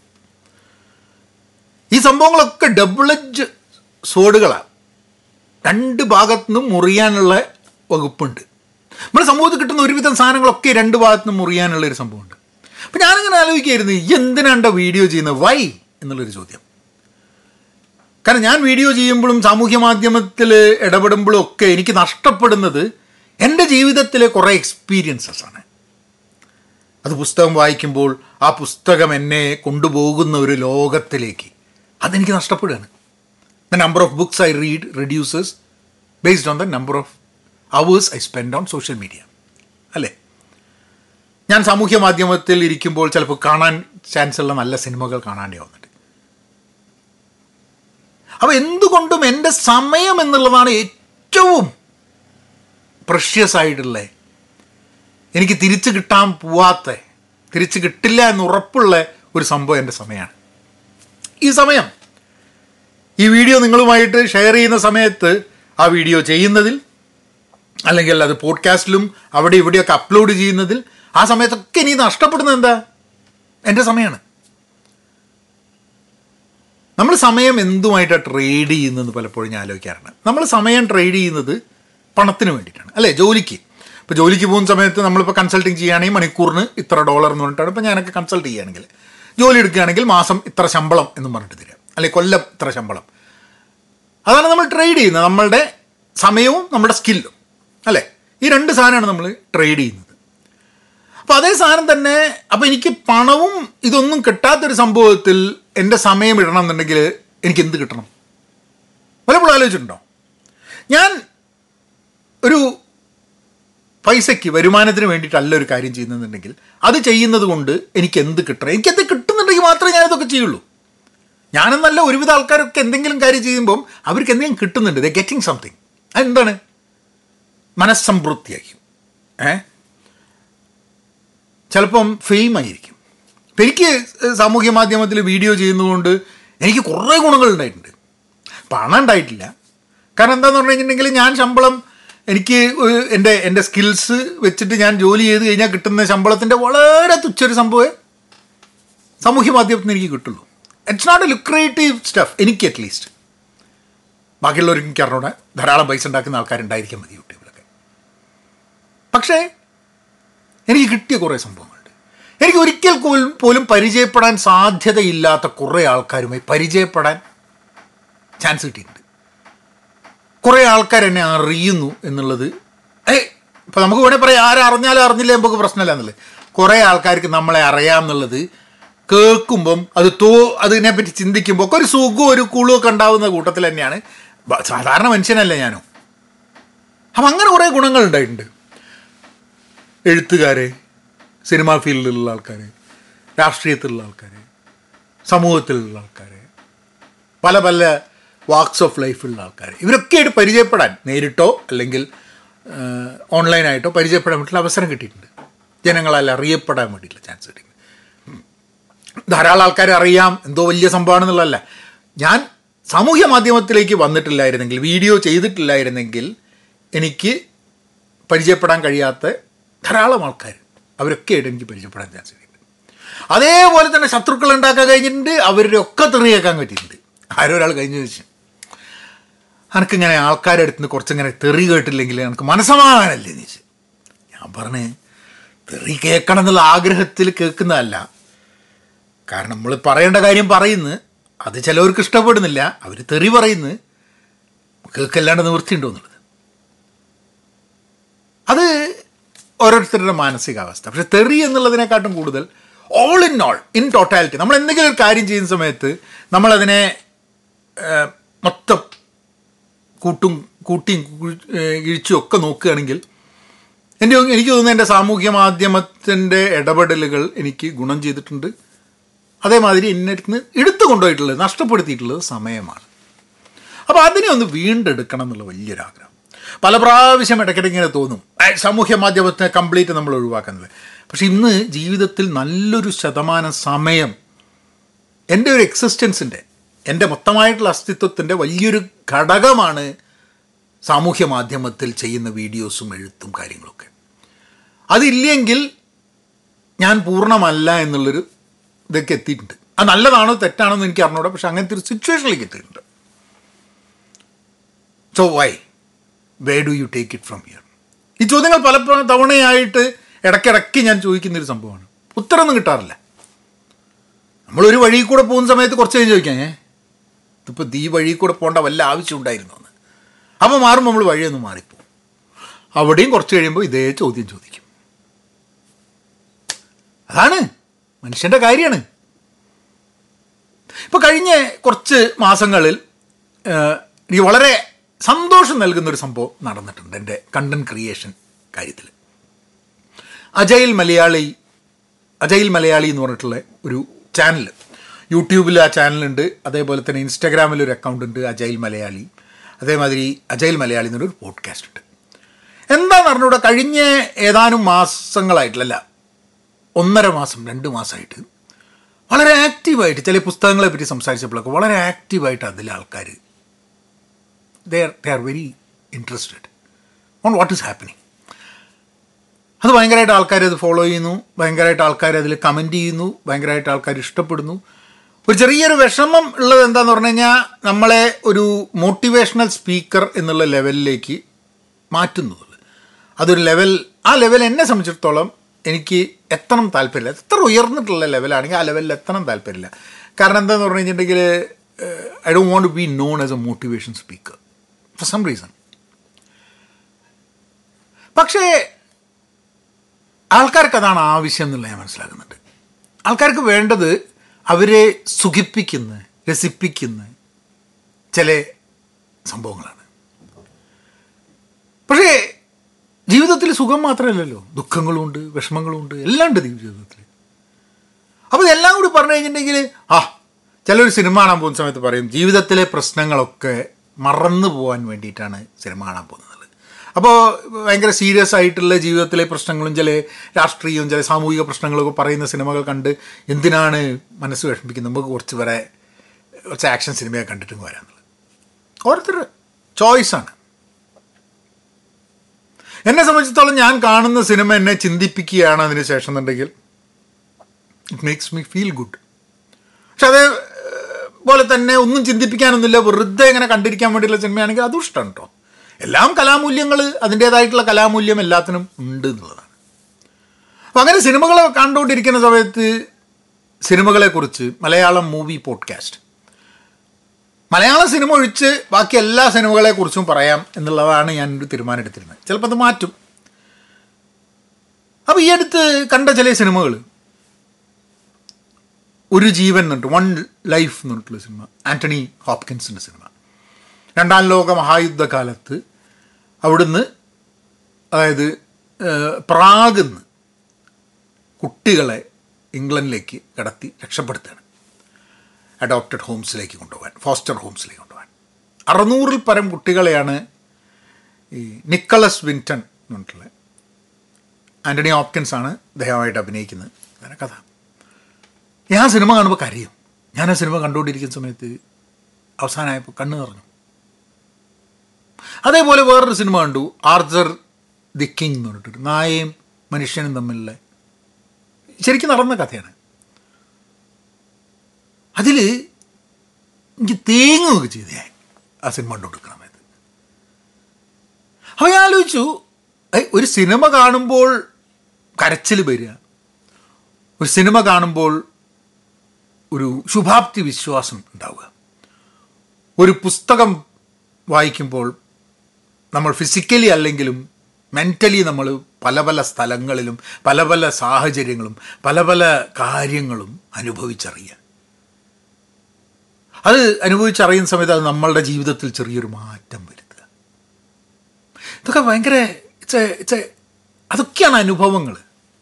ഈ സംഭവങ്ങളൊക്കെ ഡബിൾ എഡ്ജ് സോഡുകളാണ് രണ്ട് ഭാഗത്തു നിന്നും മുറിയാനുള്ള വകുപ്പുണ്ട് നമ്മുടെ സമൂഹത്തിൽ കിട്ടുന്ന ഒരുവിധം സാധനങ്ങളൊക്കെ രണ്ട് ഭാഗത്തു നിന്നും മുറിയാനുള്ള ഒരു സംഭവമുണ്ട് അപ്പം ഞാനങ്ങനെ ആലോചിക്കായിരുന്നു ഈ എന്തിനാണ്ട വീഡിയോ ചെയ്യുന്നത് വൈ എന്നുള്ളൊരു ചോദ്യം കാരണം ഞാൻ വീഡിയോ ചെയ്യുമ്പോഴും സാമൂഹ്യ മാധ്യമത്തിൽ ഇടപെടുമ്പോഴും ഒക്കെ എനിക്ക് നഷ്ടപ്പെടുന്നത് എൻ്റെ ജീവിതത്തിലെ കുറേ എക്സ്പീരിയൻസസ് ആണ് അത് പുസ്തകം വായിക്കുമ്പോൾ ആ പുസ്തകം എന്നെ കൊണ്ടുപോകുന്ന ഒരു ലോകത്തിലേക്ക് അതെനിക്ക് നഷ്ടപ്പെടുകയാണ് the number of books I read reduces based on the number of hours I spend on social media അല്ലേ ഞാൻ സാമൂഹ്യ മാധ്യമത്തിൽ ഇരിക്കുമ്പോൾ ചിലപ്പോൾ കാണാൻ ചാൻസ് ഉള്ള നല്ല സിനിമകൾ കാണാണ്ടേ വന്നിട്ട് അപ്പോൾ എന്തുകൊണ്ടും എൻ്റെ സമയം എന്നുള്ളതാണ് ഏറ്റവും പ്രഷ്യസ് ആയിട്ടുള്ള എനിക്ക് തിരിച്ചു കിട്ടാൻ പോവാത്ത തിരിച്ചു കിട്ടില്ല എന്ന് ഉറപ്പുള്ള ഒരു സംഭവം എൻ്റെ സമയമാണ് ഈ സമയം ഈ വീഡിയോ നിങ്ങളുമായിട്ട് ഷെയർ ചെയ്യുന്ന സമയത്ത് ആ വീഡിയോ ചെയ്യുന്നതിൽ അല്ലെങ്കിൽ അത് പോഡ്കാസ്റ്റിലും അവിടെ ഇവിടെയൊക്കെ അപ്ലോഡ് ചെയ്യുന്നതിൽ ആ സമയത്തൊക്കെ ഇനി നഷ്ടപ്പെടുന്നത് എന്താ എൻ്റെ സമയമാണ് നമ്മൾ സമയം എന്തുമായിട്ടാണ് ട്രേഡ് ചെയ്യുന്നത് പലപ്പോഴും ഞാൻ ആലോചിക്കാറുണ്ട് നമ്മൾ സമയം ട്രേഡ് ചെയ്യുന്നത് പണത്തിന് വേണ്ടിയിട്ടാണ് അല്ലേ ജോലിക്ക് ഇപ്പോൾ ജോലിക്ക് പോകുന്ന സമയത്ത് നമ്മളിപ്പോൾ കൺസൾട്ടിങ് ചെയ്യുകയാണെങ്കിൽ മണിക്കൂറിന് ഇത്ര ഡോളർ എന്ന് പറഞ്ഞിട്ടാണ് ഇപ്പോൾ ഞാനൊക്കെ കൺസൾട്ട് ചെയ്യുകയാണെങ്കിൽ ജോലി എടുക്കുകയാണെങ്കിൽ മാസം ഇത്ര ശമ്പളം എന്ന് പറഞ്ഞിട്ട് തരാം അല്ലെങ്കിൽ കൊല്ലം ഇത്ര ശമ്പളം അതാണ് നമ്മൾ ട്രേഡ് ചെയ്യുന്നത് നമ്മളുടെ സമയവും നമ്മുടെ സ്കില്ലും അല്ലേ ഈ രണ്ട് സാധനമാണ് നമ്മൾ ട്രേഡ് ചെയ്യുന്നത് അപ്പോൾ അതേ സാധനം തന്നെ അപ്പോൾ എനിക്ക് പണവും ഇതൊന്നും കിട്ടാത്തൊരു സംഭവത്തിൽ എൻ്റെ സമയം ഇടണം എന്നുണ്ടെങ്കിൽ എനിക്ക് എന്ത് കിട്ടണം പലപ്പോഴും ആലോചിച്ചിട്ടുണ്ടോ ഞാൻ ഒരു പൈസയ്ക്ക് വരുമാനത്തിന് വേണ്ടിയിട്ടല്ല ഒരു കാര്യം ചെയ്യുന്നുണ്ടെങ്കിൽ അത് ചെയ്യുന്നത് കൊണ്ട് എനിക്ക് എന്ത് കിട്ടണം എനിക്കത് കിട്ടുന്നുണ്ടെങ്കിൽ മാത്രമേ ഞാൻ ഇതൊക്കെ ചെയ്യുള്ളൂ ഞാനെന്നല്ല ഒരുവിധ ആൾക്കാരൊക്കെ എന്തെങ്കിലും കാര്യം ചെയ്യുമ്പം അവർക്ക് എന്തെങ്കിലും കിട്ടുന്നുണ്ട് ദ ഗെറ്റിംഗ് സംതിങ് അതെന്താണ് മനസ്സംതൃപ്തിയായിരിക്കും ഏ ചിലപ്പം ഫെയിം ആയിരിക്കും ഇപ്പം എനിക്ക് സാമൂഹ്യ മാധ്യമത്തിൽ വീഡിയോ ചെയ്യുന്നതുകൊണ്ട് എനിക്ക് കുറേ ഗുണങ്ങൾ ഉണ്ടായിട്ടുണ്ട് പണം ഉണ്ടായിട്ടില്ല കാരണം എന്താണെന്ന് പറഞ്ഞു കഴിഞ്ഞിട്ടുണ്ടെങ്കിൽ ഞാൻ ശമ്പളം എനിക്ക് ഒരു- എൻ്റെ എൻ്റെ സ്കിൽസ് വെച്ചിട്ട് ഞാൻ ജോലി ചെയ്ത് കഴിഞ്ഞാൽ കിട്ടുന്ന ശമ്പളത്തിൻ്റെ വളരെ തുച്ഛൊരു സംഭവമേ സാമൂഹ്യ മാധ്യമത്തിന് എനിക്ക് കിട്ടുള്ളൂ it's not a lucrative stuff എനിക്ക് അറ്റ്ലീസ്റ്റ് ബാക്കിയുള്ളവർക്ക് എനിക്ക് അറിഞ്ഞൂടെ ധാരാളം പൈസ ഉണ്ടാക്കുന്ന ആൾക്കാരുണ്ടായിരിക്കാൻ മതി യൂട്യൂബിലൊക്കെ പക്ഷേ എനിക്ക് കിട്ടിയ കുറേ സംഭവങ്ങളുണ്ട് എനിക്ക് ഒരിക്കൽ പോലും പോലും പരിചയപ്പെടാൻ സാധ്യതയില്ലാത്ത കുറേ ആൾക്കാരുമായി പരിചയപ്പെടാൻ ചാൻസ് കിട്ടിയിട്ടുണ്ട് കുറേ ആൾക്കാർ എന്നെ അറിയുന്നു എന്നുള്ളത് ഏ ഇപ്പം നമുക്ക് വേണേൽ പറയാം ആരെ അറിഞ്ഞാലും അറിഞ്ഞില്ലേ നമുക്ക് പ്രശ്നമില്ല എന്നുള്ളത് കുറേ ആൾക്കാർക്ക് നമ്മളെ അറിയാം എന്നുള്ളത് കേൾക്കുമ്പം അത് തോ അതിനെപ്പറ്റി ചിന്തിക്കുമ്പോൾ ഒക്കെ ഒരു സുഖവും ഒരു കുളും ഒക്കെ ഉണ്ടാവുന്ന കൂട്ടത്തിൽ തന്നെയാണ് ബ- സാധാരണ മനുഷ്യനല്ല ഞാനും അപ്പം അങ്ങനെ കുറേ ഗുണങ്ങൾ ഉണ്ടായിട്ടുണ്ട് എഴുത്തുകാർ സിനിമാ ഫീൽഡിലുള്ള ആൾക്കാർ രാഷ്ട്രീയത്തിലുള്ള ആൾക്കാർ സമൂഹത്തിലുള്ള ആൾക്കാർ പല പല വാക്സ് ഓഫ് ലൈഫുള്ള ആൾക്കാർ ഇവരൊക്കെ ആയിട്ട് പരിചയപ്പെടാൻ നേരിട്ടോ അല്ലെങ്കിൽ ഏഹ്, ഓൺലൈനായിട്ടോ പരിചയപ്പെടാൻ വേണ്ടിയിട്ടുള്ള അവസരം കിട്ടിയിട്ടുണ്ട് ജനങ്ങളാൽ അറിയപ്പെടാൻ വേണ്ടിയിട്ടുള്ള ചാൻസ് കിട്ടിയിട്ടുണ്ട് ധാരാളം ആൾക്കാർ അറിയാം എന്തോ വലിയ സംഭവമാണെന്നുള്ളതല്ല ഞാൻ സാമൂഹ്യ മാധ്യമത്തിലേക്ക് വന്നിട്ടില്ലായിരുന്നെങ്കിൽ വീഡിയോ ചെയ്തിട്ടില്ലായിരുന്നെങ്കിൽ എനിക്ക് പരിചയപ്പെടാൻ കഴിയാത്ത ധാരാളം ആൾക്കാർ അവരൊക്കെ ആയിട്ട് എനിക്ക് പരിചയപ്പെടാൻ ചാൻസ് കിട്ടിയിട്ടുണ്ട് അതേപോലെ തന്നെ ശത്രുക്കൾ ഉണ്ടാക്കാൻ കഴിഞ്ഞിട്ടുണ്ട് അവരുടെ ഒക്കെ തെറിയേക്കാൻ പറ്റിയിട്ടുണ്ട് ആരോ ഒരാൾ കഴിഞ്ഞു ചോദിച്ചു എനിക്കിങ്ങനെ ആൾക്കാരുടെ അടുത്ത് നിന്ന് കുറച്ചിങ്ങനെ തെറി കേട്ടില്ലെങ്കിൽ എനിക്ക് മനസ്സമാധാനമല്ലേ എന്ന് ചോദിച്ചു ഞാൻ പറഞ്ഞേ തെറി കേൾക്കണം എന്നുള്ള ആഗ്രഹത്തിൽ കേൾക്കുന്നതല്ല കാരണം നമ്മൾ പറയേണ്ട കാര്യം പറയുന്നു അത് ചിലവർക്ക് ഇഷ്ടപ്പെടുന്നില്ല അവർ തെറി പറയുന്നു കേൾക്കല്ലാണ്ട് നിവൃത്തിയുണ്ടോ എന്നുള്ളത് അത് ഓരോരുത്തരുടെ മാനസികാവസ്ഥ പക്ഷെ തെറി എന്നുള്ളതിനെക്കാട്ടും കൂടുതൽ all in all in totality നമ്മൾ എന്തെങ്കിലും ഒരു കാര്യം ചെയ്യുന്ന സമയത്ത് നമ്മളതിനെ ഏഹ്, മൊത്തം കൂട്ടും കൂട്ടിയും കുഴി- ഏഹ്, ഇഴിച്ചും ഒക്കെ നോക്കുകയാണെങ്കിൽ എൻ്റെ എനിക്ക് തോന്നുന്നു എൻ്റെ സാമൂഹ്യ മാധ്യമത്തിൻ്റെ ഇടപെടലുകൾ എനിക്ക് ഗുണം ചെയ്തിട്ടുണ്ട് അതേമാതിരി എന്നെ അടുത്ത് എടുത്തു കൊണ്ടുപോയിട്ടുള്ളത് നഷ്ടപ്പെടുത്തിയിട്ടുള്ളത് സമയമാണ് അപ്പോൾ അതിനെ ഒന്ന് വീണ്ടെടുക്കണം എന്നുള്ള വലിയൊരാഗ്രഹം പല പ്രാവശ്യം ഇടയ്ക്കിടയ്ക്ക് ഇങ്ങനെ തോന്നും "ഏ, സാമൂഹ്യ മാധ്യമത്തെ കംപ്ലീറ്റ് നമ്മൾ ഒഴിവാക്കുന്നത് പക്ഷെ ഇന്ന് ജീവിതത്തിൽ നല്ലൊരു ശതമാനം സമയം എൻ്റെ ഒരു എക്സിസ്റ്റൻസിൻ്റെ എൻ്റെ മൊത്തമായിട്ടുള്ള അസ്തിത്വത്തിൻ്റെ വലിയൊരു ഘടകമാണ് സാമൂഹ്യ മാധ്യമത്തിൽ ചെയ്യുന്ന വീഡിയോസും എഴുത്തും കാര്യങ്ങളൊക്കെ അതില്ലെങ്കിൽ ഞാൻ പൂർണ്ണമല്ല എന്നുള്ളൊരു ഇതൊക്കെ എത്തിയിട്ടുണ്ട് അത് നല്ലതാണോ തെറ്റാണോ എന്ന് എനിക്ക് അറിഞ്ഞൂടാ പക്ഷെ അങ്ങനത്തെ ഒരു സിറ്റുവേഷനിലേക്ക് എത്തിയിട്ടുണ്ട് so why way do you take it from here ഈ ചോദ്യങ്ങൾ പല പ്ര- തവണയായിട്ട് ഇടയ്ക്കിടയ്ക്ക് ഞാൻ ചോദിക്കുന്നൊരു സംഭവമാണ് ഉത്തരമൊന്നും കിട്ടാറില്ല നമ്മളൊരു വഴി കൂടെ പോകുന്ന സമയത്ത് കുറച്ച് കഴിഞ്ഞ് ചോദിക്കാം ഏ ഇതിപ്പോൾ ഈ വഴി കൂടെ പോകേണ്ട വല്ല ആവശ്യം ഉണ്ടായിരുന്നു എന്ന് അപ്പോൾ മാറുമ്പോൾ നമ്മൾ വഴിയൊന്ന് മാറിപ്പോവും അവിടെയും കുറച്ച് കഴിയുമ്പോൾ ഇതേ ചോദ്യം ചോദിക്കും അതാണ് മനുഷ്യൻ്റെ കാര്യമാണ് ഇപ്പോൾ കഴിഞ്ഞ കുറച്ച് മാസങ്ങളിൽ ഏഹ്, എനിക്ക് വളരെ സന്തോഷം നൽകുന്നൊരു സംഭവം നടന്നിട്ടുണ്ട് എൻ്റെ കണ്ടൻറ് ക്രിയേഷൻ കാര്യത്തിൽ അജയിൽ മലയാളി അജയിൽ മലയാളി എന്ന് പറഞ്ഞിട്ടുള്ള ഒരു ചാനൽ യൂട്യൂബിൽ ആ ചാനലുണ്ട് അതേപോലെ തന്നെ ഇൻസ്റ്റാഗ്രാമിൽ ഒരു അക്കൗണ്ട് ഉണ്ട് അജയിൽ മലയാളി അതേമാതിരി അജയിൽ മലയാളി എന്നൊരു പോഡ്കാസ്റ്റ് ഉണ്ട് എന്താണെന്ന് പറഞ്ഞൂടെ കഴിഞ്ഞ ഏതാനും മാസങ്ങളായിട്ടില്ല ഒന്നര മാസം രണ്ട് മാസമായിട്ട് വളരെ ആക്റ്റീവായിട്ട് ചില പുസ്തകങ്ങളെ പറ്റി സംസാരിച്ചപ്പോഴൊക്കെ വളരെ ആക്റ്റീവായിട്ട് അതിലെ ആൾക്കാർ they are they are very interested on what is happening അത് ഭയങ്കരമായിട്ട് ആൾക്കാർ അത് ഫോളോ ചെയ്യുന്നു ഭയങ്കരമായിട്ട് ആൾക്കാർ അതിൽ കമൻറ്റ് ചെയ്യുന്നു ഭയങ്കരമായിട്ട് ആൾക്കാർ ഇഷ്ടപ്പെടുന്നു ഒരു ചെറിയൊരു വിഷമം ഉള്ളത് എന്താന്ന് പറഞ്ഞു കഴിഞ്ഞാൽ നമ്മളെ ഒരു മോട്ടിവേഷണൽ സ്പീക്കർ എന്നുള്ള ലെവലിലേക്ക് മാറ്റുന്നത് അതൊരു ലെവൽ ആ ലെവൽ എന്നെ സംബന്ധിച്ചിടത്തോളം എനിക്ക് എത്തണം താല്പര്യമില്ല എത്ര ഉയർന്നിട്ടുള്ള ലെവലാണെങ്കിൽ ആ ലെവലിൽ എത്തണം താല്പര്യമില്ല കാരണം എന്താന്ന് പറഞ്ഞു കഴിഞ്ഞിട്ടുണ്ടെങ്കിൽ I don't want to be known as a motivation speaker for some reason പക്ഷേ ആൾക്കാർക്ക് അതാണ് ആവശ്യം എന്നുള്ളത് ഞാൻ മനസ്സിലാക്കുന്നുണ്ട് ആൾക്കാർക്ക് വേണ്ടത് അവരെ സുഖിപ്പിക്കുന്ന രസിപ്പിക്കുന്ന ചില സംഭവങ്ങളാണ് പക്ഷേ ജീവിതത്തിൽ സുഖം മാത്രമല്ലല്ലോ ദുഃഖങ്ങളുമുണ്ട് വിഷമങ്ങളുമുണ്ട് എല്ലാം ഉണ്ട് ജീവിതത്തിൽ അപ്പോൾ ഇതെല്ലാം കൂടി പറഞ്ഞു കഴിഞ്ഞിട്ടുണ്ടെങ്കിൽ ആ ചിലർ സിനിമ കാണാൻ പോകുന്ന സമയത്ത് പറയും ജീവിതത്തിലെ പ്രശ്നങ്ങളൊക്കെ മറന്നു പോകാൻ വേണ്ടിയിട്ടാണ് സിനിമ കാണാൻ പോകുന്നത് അപ്പോൾ ഭയങ്കര സീരിയസ് ആയിട്ടുള്ള ജീവിതത്തിലെ പ്രശ്നങ്ങളും ചില രാഷ്ട്രീയവും ചില സാമൂഹിക പ്രശ്നങ്ങളൊക്കെ പറയുന്ന സിനിമകൾ കണ്ട് എന്തിനാണ് മനസ്സ് വിഷമിക്കുന്നത് നമുക്ക് കുറച്ച് വരെ കുറച്ച് ആക്ഷൻ സിനിമയൊക്കെ കണ്ടിട്ടും വരാന്നുള്ളത് ഓരോരുത്തരുടെ ചോയ്സാണ് എന്നെ സംബന്ധിച്ചിടത്തോളം ഞാൻ കാണുന്ന സിനിമ എന്നെ ചിന്തിപ്പിക്കുകയാണ് അതിന് ശേഷം എന്നുണ്ടെങ്കിൽ it makes me feel good പക്ഷെ അതേ ഏഹ്, പോലെ തന്നെ ഒന്നും ചിന്തിപ്പിക്കാനൊന്നുമില്ല വെറുതെ ഇങ്ങനെ കണ്ടിരിക്കാൻ വേണ്ടിയുള്ള സിനിമയാണെങ്കിൽ അതും ഇഷ്ടമാണ് കേട്ടോ എല്ലാം കലാമൂല്യങ്ങൾ അതിൻ്റേതായിട്ടുള്ള കലാമൂല്യം എല്ലാത്തിനും ഉണ്ട് എന്നുള്ളതാണ് അപ്പം അങ്ങനെ സിനിമകൾ കണ്ടുകൊണ്ടിരിക്കുന്ന സമയത്ത് സിനിമകളെക്കുറിച്ച് മലയാളം മൂവി പോഡ്കാസ്റ്റ് മലയാള സിനിമ ഒഴിച്ച് ബാക്കി എല്ലാ സിനിമകളെക്കുറിച്ചും പറയാം എന്നുള്ളതാണ് ഞാൻ ഒരു തീരുമാനം എടുത്തിരുന്നത് ചിലപ്പോൾ അത് മാറ്റും അപ്പോൾ ഈ അടുത്ത് കണ്ട ചില സിനിമകൾ ഒരു ജീവൻ എന്നുണ്ട് വൺ ലൈഫ് എന്ന് പറഞ്ഞിട്ടുള്ള സിനിമ ആൻ്റണി ഹോപ്കിൻസിൻ്റെ സിനിമ രണ്ടാം ലോക മഹായുദ്ധകാലത്ത് അവിടുന്ന് അതായത് ഏഹ്, പ്രാഗിന്ന് കുട്ടികളെ ഇംഗ്ലണ്ടിലേക്ക് കടത്തി രക്ഷപ്പെടുത്തുകയാണ് അഡോപ്റ്റഡ് ഹോംസിലേക്ക് കൊണ്ടുപോകാൻ ഫോസ്റ്റർ ഹോംസിലേക്ക് കൊണ്ടുപോകാൻ അറുന്നൂറിൽ പരം കുട്ടികളെയാണ് ഈ നിക്കളസ് വിൻറ്റൺ എന്ന് പറഞ്ഞിട്ടുള്ള ആൻ്റണി ഹോപ്കിൻസ് ആണ് അദ്ദേഹമായിട്ട് അഭിനയിക്കുന്നത് അങ്ങനെ കഥ ഞാൻ സിനിമ കാണുമ്പോൾ കരയും ഞാൻ ആ സിനിമ കണ്ടുകൊണ്ടിരിക്കുന്ന സമയത്ത് അവസാനമായപ്പോൾ കണ്ണ് നിറഞ്ഞു അതേപോലെ വേറൊരു സിനിമ കണ്ടു ആർച്ചർ ദി കിങ് എന്ന് പറഞ്ഞിട്ട് നായയും മനുഷ്യനും തമ്മിലുള്ള ശരിക്കും നടന്ന കഥയാണ് അതിൽ എനിക്ക് തേങ്ങുകയൊക്കെ ചെയ്തു ഞാൻ ആ സിനിമ കണ്ടുകൊടുക്കുന്ന സമയത്ത് അപ്പോൾ ഞാൻ ആലോചിച്ചു ഏയ് ഒരു സിനിമ കാണുമ്പോൾ കരച്ചിൽ വരിക ഒരു സിനിമ കാണുമ്പോൾ ഒരു ശുഭാപ്തി വിശ്വാസം ഉണ്ടാവുക ഒരു പുസ്തകം വായിക്കുമ്പോൾ നമ്മൾ ഫിസിക്കലി അല്ലെങ്കിലും മെൻ്റലി നമ്മൾ പല പല സ്ഥലങ്ങളിലും പല പല സാഹചര്യങ്ങളും പല പല കാര്യങ്ങളും അനുഭവിച്ചറിയുക അത് അനുഭവിച്ചറിയുന്ന സമയത്ത് അത് നമ്മളുടെ ജീവിതത്തിൽ ചെറിയൊരു മാറ്റം വരുത്തുക ഇതൊക്കെ ഭയങ്കര ഇറ്റ്സ് ഇറ്റ്സ് അതൊക്കെയാണ് അനുഭവങ്ങൾ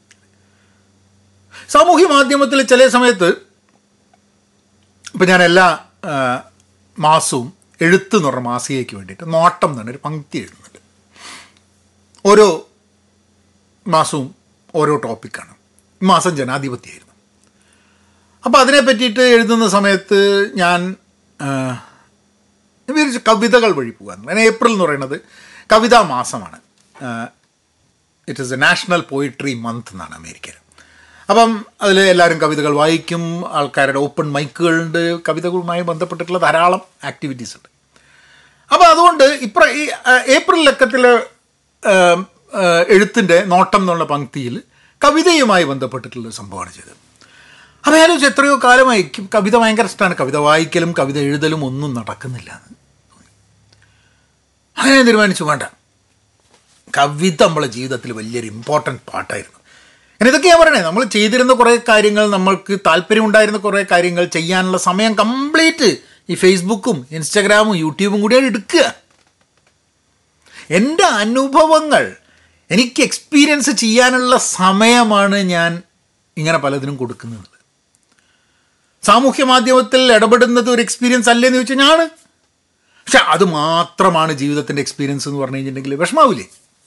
സാമൂഹ്യ മാധ്യമത്തിൽ ചില സമയത്ത് ഇപ്പം ഞാൻ എല്ലാ ആ, മാസവും എഴുത്ത് എന്ന് പറഞ്ഞ മാസികയ്ക്ക് വേണ്ടിയിട്ട് നോട്ടം എന്ന് പറഞ്ഞ ഒരു പങ്ക്തി എഴുതുന്നുണ്ട് ഓരോ മാസവും ഓരോ ടോപ്പിക്കാണ് ഈ മാസം ജനാധിപത്യമായിരുന്നു അപ്പോൾ അതിനെ പറ്റിയിട്ട് എഴുതുന്ന സമയത്ത് ഞാൻ ആ, ഞാൻ വിചാരിച്ചു കവിതകൾ വഴി പോകാൻ അങ്ങനെ ഏപ്രിൽ എന്ന് പറയുന്നത് കവിതാ മാസമാണ് it is a national poetry month എന്നാണ് അമേരിക്കയിൽ അപ്പം അതിൽ എല്ലാവരും കവിതകൾ വായിക്കും ആൾക്കാരുടെ ഓപ്പൺ മൈക്കുകളുണ്ട് കവിതകളുമായി ബന്ധപ്പെട്ടിട്ടുള്ള ധാരാളം ആക്ടിവിറ്റീസ് ഉണ്ട് അപ്പോൾ അതുകൊണ്ട് ഇപ്ര ഈ ആ, ഏപ്രിൽ ലക്കത്തിൽ എഴുത്തിൻ്റെ നോട്ടം എന്നുള്ള പങ്ക്തിയിൽ കവിതയുമായി ബന്ധപ്പെട്ടിട്ടുള്ള സംഭവമാണ് ചെയ്തത് അപ്പോൾ ഞാൻ ചോദിച്ചു, എത്രയോ കാലമായി എനിക്ക് കവിത ഭയങ്കര ഇഷ്ടമാണ് കവിത വായിക്കലും കവിത എഴുതലും ഒന്നും നടക്കുന്നില്ല എന്ന് തോന്നി അങ്ങനെ ഞാൻ തീരുമാനിച്ചു വേണ്ട കവിത നമ്മളെ ജീവിതത്തിൽ വലിയൊരു ഇമ്പോർട്ടൻറ്റ് പാട്ടായിരുന്നു അങ്ങനെ ഇതൊക്കെ ഞാൻ പറയണേ നമ്മൾ ചെയ്തിരുന്ന കുറേ കാര്യങ്ങൾ നമ്മൾക്ക് താല്പര്യമുണ്ടായിരുന്ന കുറേ കാര്യങ്ങൾ ചെയ്യാനുള്ള സമയം കംപ്ലീറ്റ് ഈ ഫേസ്ബുക്കും ഇൻസ്റ്റാഗ്രാമും യൂട്യൂബും കൂടിയാണ് എടുക്കുക എൻ്റെ അനുഭവങ്ങൾ എനിക്ക് എക്സ്പീരിയൻസ് ചെയ്യാനുള്ള സമയമാണ് ഞാൻ ഇങ്ങനെ പലതിനും കൊടുക്കുന്നത് സാമൂഹ്യ മാധ്യമത്തിൽ ഇടപെടുന്നത് ഒരു എക്സ്പീരിയൻസ് അല്ലേന്ന് ചോദിച്ചാൽ ഞാൻ പക്ഷെ അത് മാത്രമാണ് ജീവിതത്തിൻ്റെ എക്സ്പീരിയൻസ് എന്ന് പറഞ്ഞു കഴിഞ്ഞിട്ടുണ്ടെങ്കിൽ വിഷമാവില്ലേ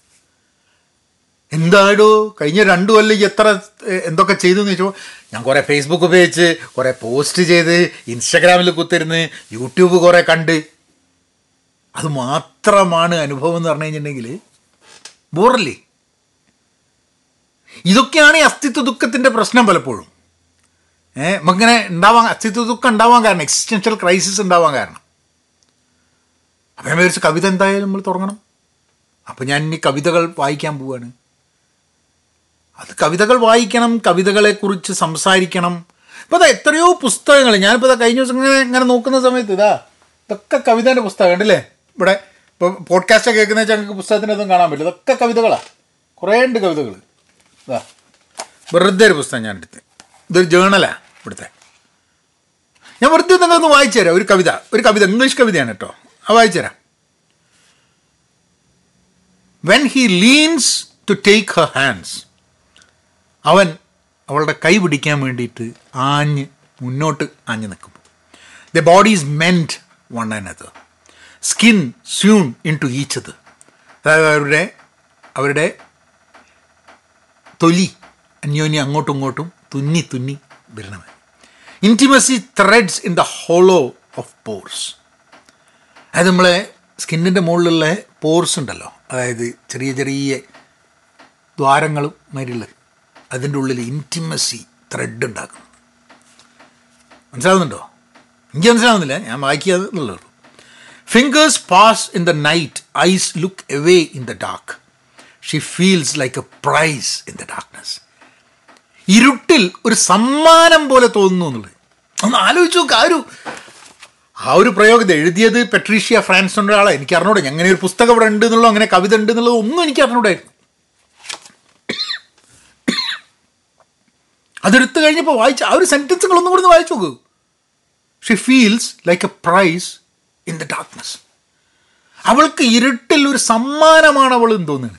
എന്താടോ കഴിഞ്ഞ രണ്ടു കൊല്ലം ഈ എത്ര എ, എന്തൊക്കെ ചെയ്തു എന്ന് ചോദിച്ചപ്പോൾ ഞാൻ കുറേ ഫേസ്ബുക്ക് ഉപയോഗിച്ച് കുറേ പോസ്റ്റ് ചെയ്ത് ഇൻസ്റ്റഗ്രാമിൽ കുത്തിരുന്ന് യൂട്യൂബ് കുറേ കണ്ട് അത് മാത്രമാണ് അനുഭവം എന്ന് പറഞ്ഞു കഴിഞ്ഞിട്ടുണ്ടെങ്കിൽ ബോറല്ലേ ഇതൊക്കെയാണ് ഈ അസ്തിത്വ ദുഃഖത്തിൻ്റെ പ്രശ്നം പലപ്പോഴും ഏഹ് നമുക്കിങ്ങനെ ഉണ്ടാവാൻ അസ്തിത്വ ദുഃഖം ഉണ്ടാവാൻ കാരണം എക്സിസ്റ്റൻഷ്യൽ ക്രൈസിസ് ഉണ്ടാവാൻ കാരണം അപ്പം ഞാൻ വിചാരിച്ചു കവിത എന്തായാലും നമ്മൾ തുടങ്ങണം അപ്പം ഞാൻ ഇനി കവിതകൾ വായിക്കാൻ പോവാണ് അത് കവിതകൾ വായിക്കണം കവിതകളെക്കുറിച്ച് സംസാരിക്കണം ഇപ്പോൾ അതാ എത്രയോ പുസ്തകങ്ങൾ ഞാനിപ്പോൾ ഇതാ കഴിഞ്ഞ ദിവസം ഇങ്ങനെ ഇങ്ങനെ നോക്കുന്ന സമയത്ത് ഇതാ ഇതൊക്കെ കവിതേൻ്റെ പുസ്തകം ഉണ്ടല്ലേ ഇവിടെ ഇപ്പോൾ പോഡ്കാസ്റ്റ് കേൾക്കുന്ന വെച്ചാൽ ഞങ്ങൾക്ക് പുസ്തകത്തിനൊന്നും കാണാൻ പറ്റില്ല ഇതൊക്കെ കവിതകളാണ് കുറേ ഉണ്ട് കവിതകൾ ഇതാ വെറുതെ ഒരു പുസ്തകം ഞാൻ എടുത്ത് ഇതൊരു ജേണലാണ് ഇവിടുത്തെ ഞാൻ വെറുതെ നിങ്ങളൊന്ന് വായിച്ചു തരാം ഒരു കവിത ഒരു കവിത ഇംഗ്ലീഷ് കവിതയാണ് കേട്ടോ അത് വായിച്ചു തരാം when he leans to take her hands അവൻ അവളുടെ കൈ പിടിക്കാൻ വേണ്ടിയിട്ട് ആഞ്ഞ് മുന്നോട്ട് ആഞ്ഞ് നിൽക്കും the body is meant one another skin sewn into each other അതായത് അവരുടെ അവരുടെ തൊലി അന്യോന്യം അങ്ങോട്ടും ഇങ്ങോട്ടും തുന്നി തുന്നി വരണത് intimacy threads in the hollow of pores അതായത് നമ്മളെ സ്കിന്നിൻ്റെ മുകളിലുള്ള പോർസ് ഉണ്ടല്ലോ അതായത് ചെറിയ ചെറിയ ദ്വാരങ്ങളും മാതിരിയുള്ളത് അതിൻ്റെ ഉള്ളിൽ ഇൻറ്റിമസി ത്രെഡ് ഉണ്ടാക്കുന്നു മനസ്സിലാവുന്നുണ്ടോ എനിക്ക് മനസ്സിലാവുന്നില്ല ഞാൻ വായിക്കുക എന്നുള്ളൂ fingers pass in the night eyes look away in the dark she feels like a prize in the darkness ഇരുട്ടിൽ ഒരു സമ്മാനം പോലെ തോന്നുന്നു എന്നുള്ളത് ഒന്ന് ആലോചിച്ച് നോക്ക് ആ ഒരു ആ ഒരു പ്രയോഗം ഇത് എഴുതിയത് പെട്രീഷ്യ ഫ്രാൻസിൻ്റെ ആളെ എനിക്ക് അറിഞ്ഞൂടെ അങ്ങനെ ഒരു പുസ്തകം ഇവിടെ ഉണ്ട് എന്നുള്ളൂ അങ്ങനെ കവിത ഉണ്ട് എന്നുള്ളത് ഒന്നും എനിക്ക് അറിഞ്ഞൂടായിരുന്നു അതെടുത്തു കഴിഞ്ഞപ്പോൾ വായിച്ച ആ ഒരു സെൻറ്റൻസുകളൊന്നും കൂടി ഒന്ന് വായിച്ചു നോക്കൂ she feels like a prize in the darkness അവൾക്ക് ഇരുട്ടിൽ ഒരു സമ്മാനമാണ് അവൾ എന്ന് തോന്നുന്നത്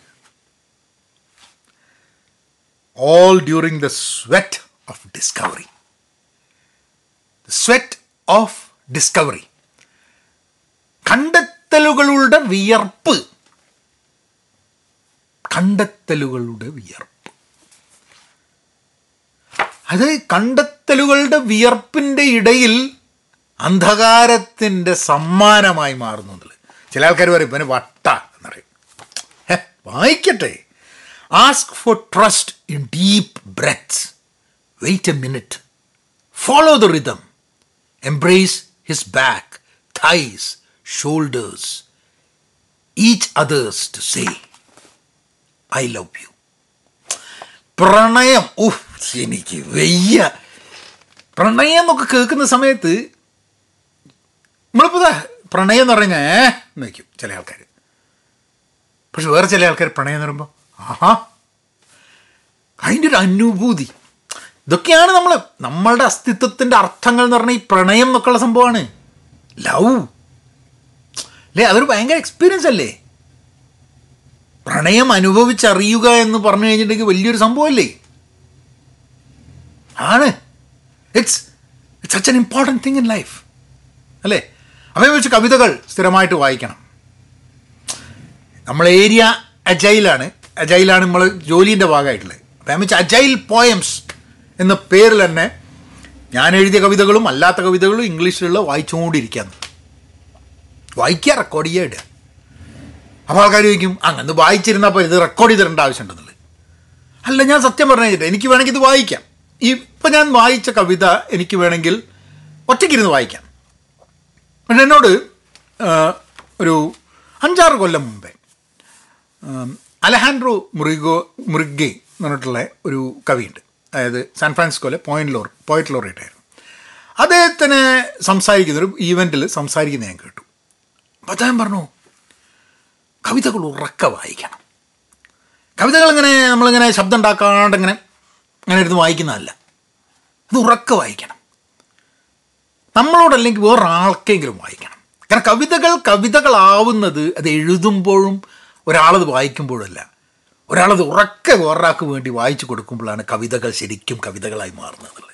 all during the sweat of discovery sweat of discovery കണ്ടെത്തലുകളുടെ വിയർപ്പ് കണ്ടെത്തലുകളുടെ വിയർപ്പ് അത് കണ്ടെത്തലുകളുടെ വിയർപ്പിൻ്റെ ഇടയിൽ അന്ധകാരത്തിൻ്റെ സമ്മാനമായി മാറുന്നത് ചില ആൾക്കാർ പറയും പിന്നെ വട്ട എന്നറിയും ഹെ, വായിക്കട്ടെ ask for trust in deep breaths wait a minute follow the rhythm embrace his back thigh shoulders each others to say I love you പ്രണയം ഉഫ് എനിക്ക് വയ്യ പ്രണയം എന്നൊക്കെ കേൾക്കുന്ന സമയത്ത് നമ്മളിപ്പോൾ ദാ പ്രണയം എന്ന് പറഞ്ഞാൽ ഏ എന്ന് വയ്ക്കും ചില ആൾക്കാർ പക്ഷെ വേറെ ചില ആൾക്കാർ പ്രണയം എന്ന് പറയുമ്പോൾ ആഹാ അതിൻ്റെ ഒരു അനുഭൂതി ഇതൊക്കെയാണ് നമ്മൾ നമ്മളുടെ അസ്തിത്വത്തിൻ്റെ അർത്ഥങ്ങൾ എന്ന് പറഞ്ഞാൽ ഈ പ്രണയം എന്നൊക്കെയുള്ള സംഭവമാണ് ലവ് അല്ലേ അതൊരു ഭയങ്കര എക്സ്പീരിയൻസ് അല്ലേ പ്രണയം അനുഭവിച്ചറിയുക എന്ന് പറഞ്ഞു കഴിഞ്ഞിട്ടുണ്ടെങ്കിൽ വലിയൊരു സംഭവമല്ലേ ആണ് it's it's such an important thing in life അല്ലേ അവയെ വെച്ച് കവിതകൾ സ്ഥിരമായിട്ട് വായിക്കണം നമ്മൾ ഏരിയ അജൈലാണ് അജൈലാണ് നമ്മൾ ജോലീൻ്റെ ഭാഗമായിട്ടുള്ളത് അപ്പം ഞാൻ വെച്ചാൽ അജൈൽ പോയംസ് എന്ന പേരിൽ തന്നെ ഞാൻ എഴുതിയ കവിതകളും അല്ലാത്ത കവിതകളും ഇംഗ്ലീഷിലുള്ള വായിച്ചുകൊണ്ടിരിക്കുകയാണ് വായിക്കുക റെക്കോർഡ് ചെയ്യുക ഇടുക അപ്പോൾ ആൾക്കാർ ചോദിക്കും അങ്ങനെ വായിച്ചിരുന്നപ്പോൾ ഇത് റെക്കോർഡ് ചെയ്തിടേണ്ട ആവശ്യമുണ്ടെന്നുള്ളത് അല്ല ഞാൻ സത്യം പറഞ്ഞു കഴിഞ്ഞിട്ട് എനിക്ക് വേണമെങ്കിൽ ഇത് വായിക്കാം ഈ ഇപ്പം ഞാൻ വായിച്ച കവിത എനിക്ക് വേണമെങ്കിൽ ഒറ്റയ്ക്കിരുന്ന് വായിക്കാം പക്ഷെ എന്നോട് ആ, ഒരു അഞ്ചാറ് കൊല്ലം മുമ്പേ ആം, അലഹാൻഡ്രോ മുറിഗോ മുറിഗെ എന്ന് പറഞ്ഞിട്ടുള്ള ഒരു കവിയുണ്ട് അതായത് സാൻ ഫ്രാൻസിസ്കോയിലെ പോയിന്റ് ലോർ പോയറ്റ് ലോറേറ്റ് ആയിരുന്നു അദ്ദേഹത്തിന് സംസാരിക്കുന്ന ഒരു ഈവൻറ്റിൽ സംസാരിക്കുന്ന ഞാൻ കേട്ടു അപ്പോൾ അദ്ദേഹം പറഞ്ഞു കവിതകൾ ഉറക്ക വായിക്കണം കവിതകൾ ഇങ്ങനെ നമ്മളിങ്ങനെ ശബ്ദം ഉണ്ടാക്കാണ്ട് ഇങ്ങനെ അങ്ങനെ ഇരുന്ന് വായിക്കുന്നതല്ല അത് ഉറക്ക വായിക്കണം നമ്മളോടല്ലെങ്കിൽ വേറൊരാൾക്കെങ്കിലും വായിക്കണം കാരണം കവിതകൾ കവിതകളാവുന്നത് അത് എഴുതുമ്പോഴും ഒരാളത് വായിക്കുമ്പോഴല്ല ഒരാളത് ഉറക്കെ വേറൊരാൾക്ക് വേണ്ടി വായിച്ചു കൊടുക്കുമ്പോഴാണ് കവിതകൾ ശരിക്കും കവിതകളായി മാറുന്നത് എന്നുള്ളത്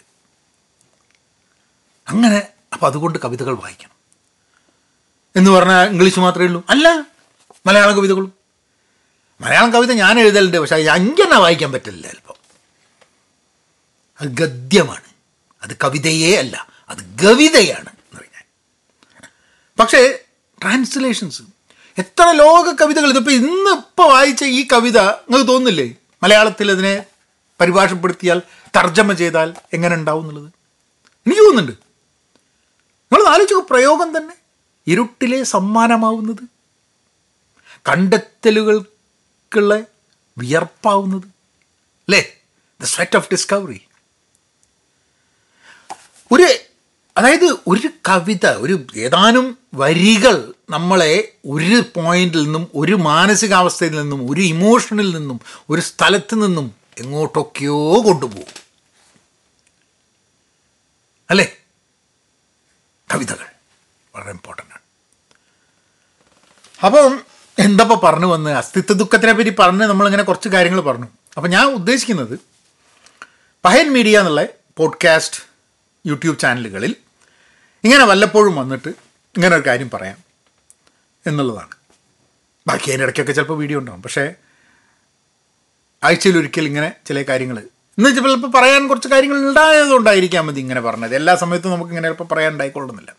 അങ്ങനെ അപ്പം അതുകൊണ്ട് കവിതകൾ വായിക്കണം എന്ന് പറഞ്ഞാൽ ഇംഗ്ലീഷ് മാത്രമേ ഉള്ളൂ അല്ല മലയാളം കവിതകളും മലയാളം കവിത ഞാൻ എഴുതലുണ്ട് പക്ഷേ അഞ്ചെണ്ണ വായിക്കാൻ പറ്റില്ല ചിലപ്പോൾ അത് ഗദ്യമാണ് അത് കവിതയേ അല്ല അത് കവിതയാണ് എന്ന് പറഞ്ഞാൽ പക്ഷേ ട്രാൻസ്ലേഷൻസ് എത്ര ലോക കവിതകൾ ഇതിപ്പോൾ ഇന്ന് ഇപ്പോൾ വായിച്ച ഈ കവിത നിങ്ങൾക്ക് തോന്നുന്നില്ലേ മലയാളത്തിൽ അതിനെ പരിഭാഷപ്പെടുത്തിയാൽ തർജ്ജമ ചെയ്താൽ എങ്ങനെ ഉണ്ടാവും എന്നുള്ളത് എനിക്ക് തോന്നുന്നുണ്ട് നിങ്ങൾ ആലോചിച്ച പ്രയോഗം തന്നെ ഇരുട്ടിലെ സമ്മാനമാവുന്നത് കണ്ടെത്തലുകൾക്കുള്ള വിയർപ്പാവുന്നത് അല്ലേ ദ സ്വെറ്റ് ഓഫ് ഡിസ്കവറി ഒരു അതായത് ഒരു കവിത ഒരു ഏതാനും വരികൾ നമ്മളെ ഒരു പോയിന്റിൽ നിന്നും ഒരു മാനസികാവസ്ഥയിൽ നിന്നും ഒരു ഇമോഷനിൽ നിന്നും ഒരു സ്ഥലത്ത് നിന്നും എങ്ങോട്ടൊക്കെയോ കൊണ്ടുപോകും അല്ലേ കവിതകൾ വളരെ ഇമ്പോർട്ടൻ്റ് ആണ് അപ്പം എന്തപ്പോൾ പറഞ്ഞു വന്ന് അസ്തിത്വ ദുഃഖത്തിനെ പറ്റി പറഞ്ഞ് നമ്മളിങ്ങനെ കുറച്ച് കാര്യങ്ങൾ പറഞ്ഞു അപ്പം ഞാൻ ഉദ്ദേശിക്കുന്നത് പഹയൻ മീഡിയ എന്നുള്ള പോഡ്കാസ്റ്റ് യൂട്യൂബ് ചാനലുകളിൽ ഇങ്ങനെ വല്ലപ്പോഴും വന്നിട്ട് ഇങ്ങനെ ഒരു കാര്യം പറയാം എന്നുള്ളതാണ് ബാക്കി അതിൻ്റെ ഇടയ്ക്കൊക്കെ ചിലപ്പോൾ വീഡിയോ ഉണ്ടാവും പക്ഷേ ആഴ്ചയിൽ ഒരിക്കൽ ഇങ്ങനെ ചില കാര്യങ്ങൾ ഇന്ന് ചിലപ്പോൾ പറയാൻ കുറച്ച് കാര്യങ്ങൾ ഉണ്ടായതുകൊണ്ടായിരിക്കാം മതി ഇങ്ങനെ പറഞ്ഞത് എല്ലാ സമയത്തും നമുക്ക് ഇങ്ങനെ ചിലപ്പോൾ പറയാൻ ഉണ്ടായിക്കൊള്ളുന്നില്ല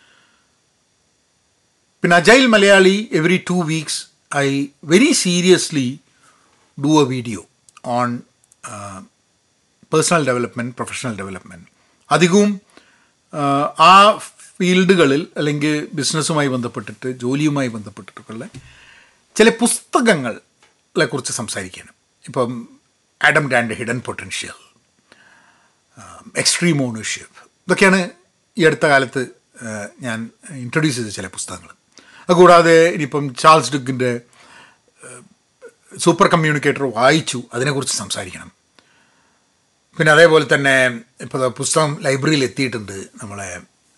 പിന്നെ agile Malayali every two weeks I very seriously do a video on personal development professional development അധികവും ആ, ആ ഫീൽഡുകളിൽ അല്ലെങ്കിൽ ബിസിനസ്സുമായി ബന്ധപ്പെട്ടിട്ട് ജോലിയുമായി ബന്ധപ്പെട്ടിട്ടൊക്കെയുള്ള ചില പുസ്തകങ്ങളെ കുറിച്ച് സംസാരിക്കാനും ഇപ്പം ആഡം ഡാൻ്റെ ഹിഡൻ പൊട്ടൻഷ്യൽ എക്സ്ട്രീം ഓണർഷിപ്പ് ഇതൊക്കെയാണ് ഈ അടുത്ത കാലത്ത് ആ, ഞാൻ ഇൻട്രൊഡ്യൂസ് ചെയ്ത ചില പുസ്തകങ്ങൾ അതുകൂടാതെ ഇനിയിപ്പം ചാൾസ് ഡുക്കിൻ്റെ സൂപ്പർ കമ്മ്യൂണിക്കേറ്റർ വായിച്ചു അതിനെക്കുറിച്ച് സംസാരിക്കണം പിന്നെ അതേപോലെ തന്നെ ഇപ്പോൾ ദാ പുസ്തകം ലൈബ്രറിയിൽ എത്തിയിട്ടുണ്ട് നമ്മളെ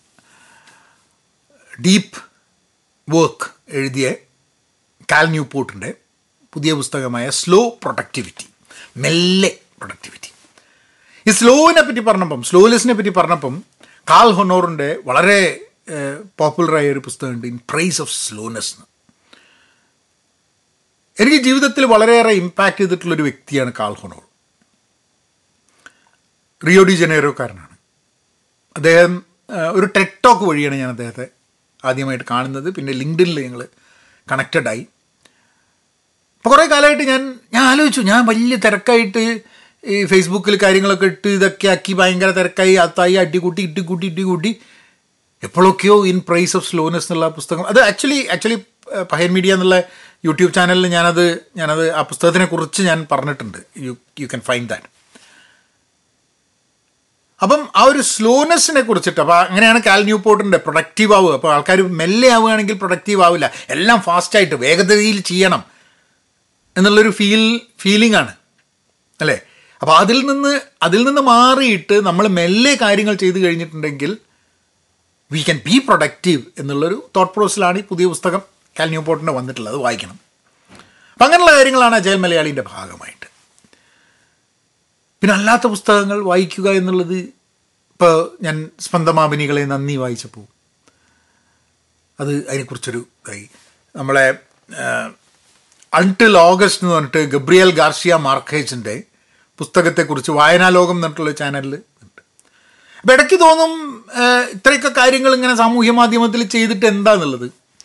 ഡീപ്പ് വർക്ക് എഴുതിയ കാൽ ന്യൂ പോർട്ടിൻ്റെ പുതിയ പുസ്തകമായ സ്ലോ പ്രൊഡക്ടിവിറ്റി മെല്ലെ പ്രൊഡക്ടിവിറ്റി ഈ സ്ലോവിനെ പറ്റി പറഞ്ഞപ്പം സ്ലോലെസ്സിനെ പറ്റി പറഞ്ഞപ്പം കാൽ ഹൊനോറിൻ്റെ വളരെ പോപ്പുലറായ ഒരു പുസ്തകമുണ്ട് ഇൻ പ്രൈസ് ഓഫ് സ്ലോനെസ് എനിക്ക് ജീവിതത്തിൽ വളരെയേറെ ഇമ്പാക്റ്റ് ചെയ്തിട്ടുള്ളൊരു വ്യക്തിയാണ് കാൽ ഹൊനോർ റിയോ ഡി ജനേറോക്കാരനാണ് അദ്ദേഹം ആ, ഒരു ടെക്ടോക്ക് വഴിയാണ് ഞാൻ അദ്ദേഹത്തെ ആദ്യമായിട്ട് കാണുന്നത് പിന്നെ ലിങ്ക്ഡിനിൽ ഞങ്ങൾ കണക്റ്റഡായി അപ്പോൾ കുറേ കാലമായിട്ട് ഞാൻ ഞാൻ ആലോചിച്ചു ഞാൻ വലിയ തിരക്കായിട്ട് ഈ ഫേസ്ബുക്കിൽ കാര്യങ്ങളൊക്കെ ഇട്ട് ഇതൊക്കെ ആക്കി ഭയങ്കര തിരക്കായി അത്തായി അടികൂട്ടി ഇട്ടിക്കൂട്ടി ഇട്ടിക്കൂട്ടി എപ്പോഴൊക്കെയോ ഇൻ പ്രൈസ് ഓഫ് സ്ലോനെസ് എന്നുള്ള പുസ്തകം അത് ആക്ച്വലി ആക്ച്വലി പഹയൻ മീഡിയ എന്നുള്ള യൂട്യൂബ് ചാനലിൽ ഞാനത് ഞാനത് ആ പുസ്തകത്തിനെ കുറിച്ച് ഞാൻ പറഞ്ഞിട്ടുണ്ട് you you can find that അപ്പം ആ ഒരു സ്ലോനെസ്സിനെ കുറിച്ചിട്ട് അപ്പോൾ അങ്ങനെയാണ് കാൽ ന്യൂ പോർട്ടിൻ്റെ പ്രൊഡക്റ്റീവ് ആവുക അപ്പോൾ ആൾക്കാർ മെല്ലെ ആവുകയാണെങ്കിൽ പ്രൊഡക്റ്റീവ് ആവില്ല എല്ലാം ഫാസ്റ്റായിട്ട് വേഗതയിൽ ചെയ്യണം എന്നുള്ളൊരു ഫീൽ ഫീലിംഗ് ആണ് അല്ലേ അപ്പോൾ അതിൽ നിന്ന് അതിൽ നിന്ന് മാറിയിട്ട് നമ്മൾ മെല്ലെ കാര്യങ്ങൾ ചെയ്തു കഴിഞ്ഞിട്ടുണ്ടെങ്കിൽ വി ക്യാൻ ബി പ്രൊഡക്റ്റീവ് എന്നുള്ളൊരു തോട്ട് പ്രോസസ്സിലാണ് ഈ പുതിയ പുസ്തകം കാൽ ന്യൂ പോർട്ടിൻ്റെ വന്നിട്ടുള്ളത് അത് വായിക്കണം അപ്പം അങ്ങനെയുള്ള കാര്യങ്ങളാണ് അജയൽ മലയാളിൻ്റെ ഭാഗമായിട്ട് പിന്നെ അല്ലാത്ത പുസ്തകങ്ങൾ വായിക്കുക എന്നുള്ളത് ഇപ്പോൾ ഞാൻ സ്പന്ദമാപിനികളെ നന്ദി വായിച്ചപ്പോൾ അത് അതിനെക്കുറിച്ചൊരു ഇതായി നമ്മളെ ആ, അൺടിൽ ഓഗസ്റ്റ് എന്ന് പറഞ്ഞിട്ട് ഗബ്രിയൽ ഗാർഷിയ മാർക്കേജിൻ്റെ പുസ്തകത്തെക്കുറിച്ച് വായനാലോകം എന്നിട്ടുള്ള ചാനലിൽ ഉണ്ട് അപ്പം ഇടയ്ക്ക് തോന്നും ഏഹ്, ഇത്രയൊക്കെ കാര്യങ്ങൾ ഇങ്ങനെ സാമൂഹ്യ മാധ്യമത്തിൽ ചെയ്തിട്ട് എന്താന്നുള്ളത്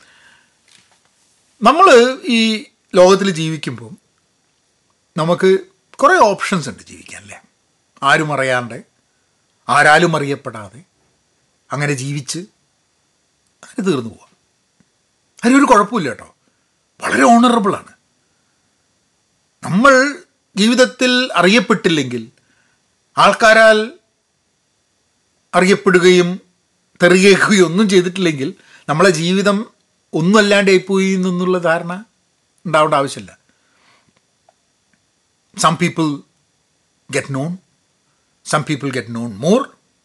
നമ്മൾ ഈ ലോകത്തിൽ ജീവിക്കുമ്പോൾ നമുക്ക് കുറേ ഓപ്ഷൻസ് ഉണ്ട് ജീവിക്കാൻ അല്ലേ ആരും അറിയാണ്ട് ആരാലും അറിയപ്പെടാതെ അങ്ങനെ ജീവിച്ച് അങ്ങനെ തീർന്നു പോവാം അതിനൊരു കുഴപ്പമില്ല കേട്ടോ വളരെ ഓണറബിളാണ് നമ്മൾ ജീവിതത്തിൽ അറിയപ്പെട്ടില്ലെങ്കിൽ ആൾക്കാരാൽ അറിയപ്പെടുകയും തെറിയേക്കുകയും ഒന്നും ചെയ്തിട്ടില്ലെങ്കിൽ നമ്മളെ ജീവിതം ഒന്നും അല്ലാണ്ടായിപ്പോയി എന്നുള്ള ധാരണ ഉണ്ടാവേണ്ട ആവശ്യമില്ല some people get known some people get known more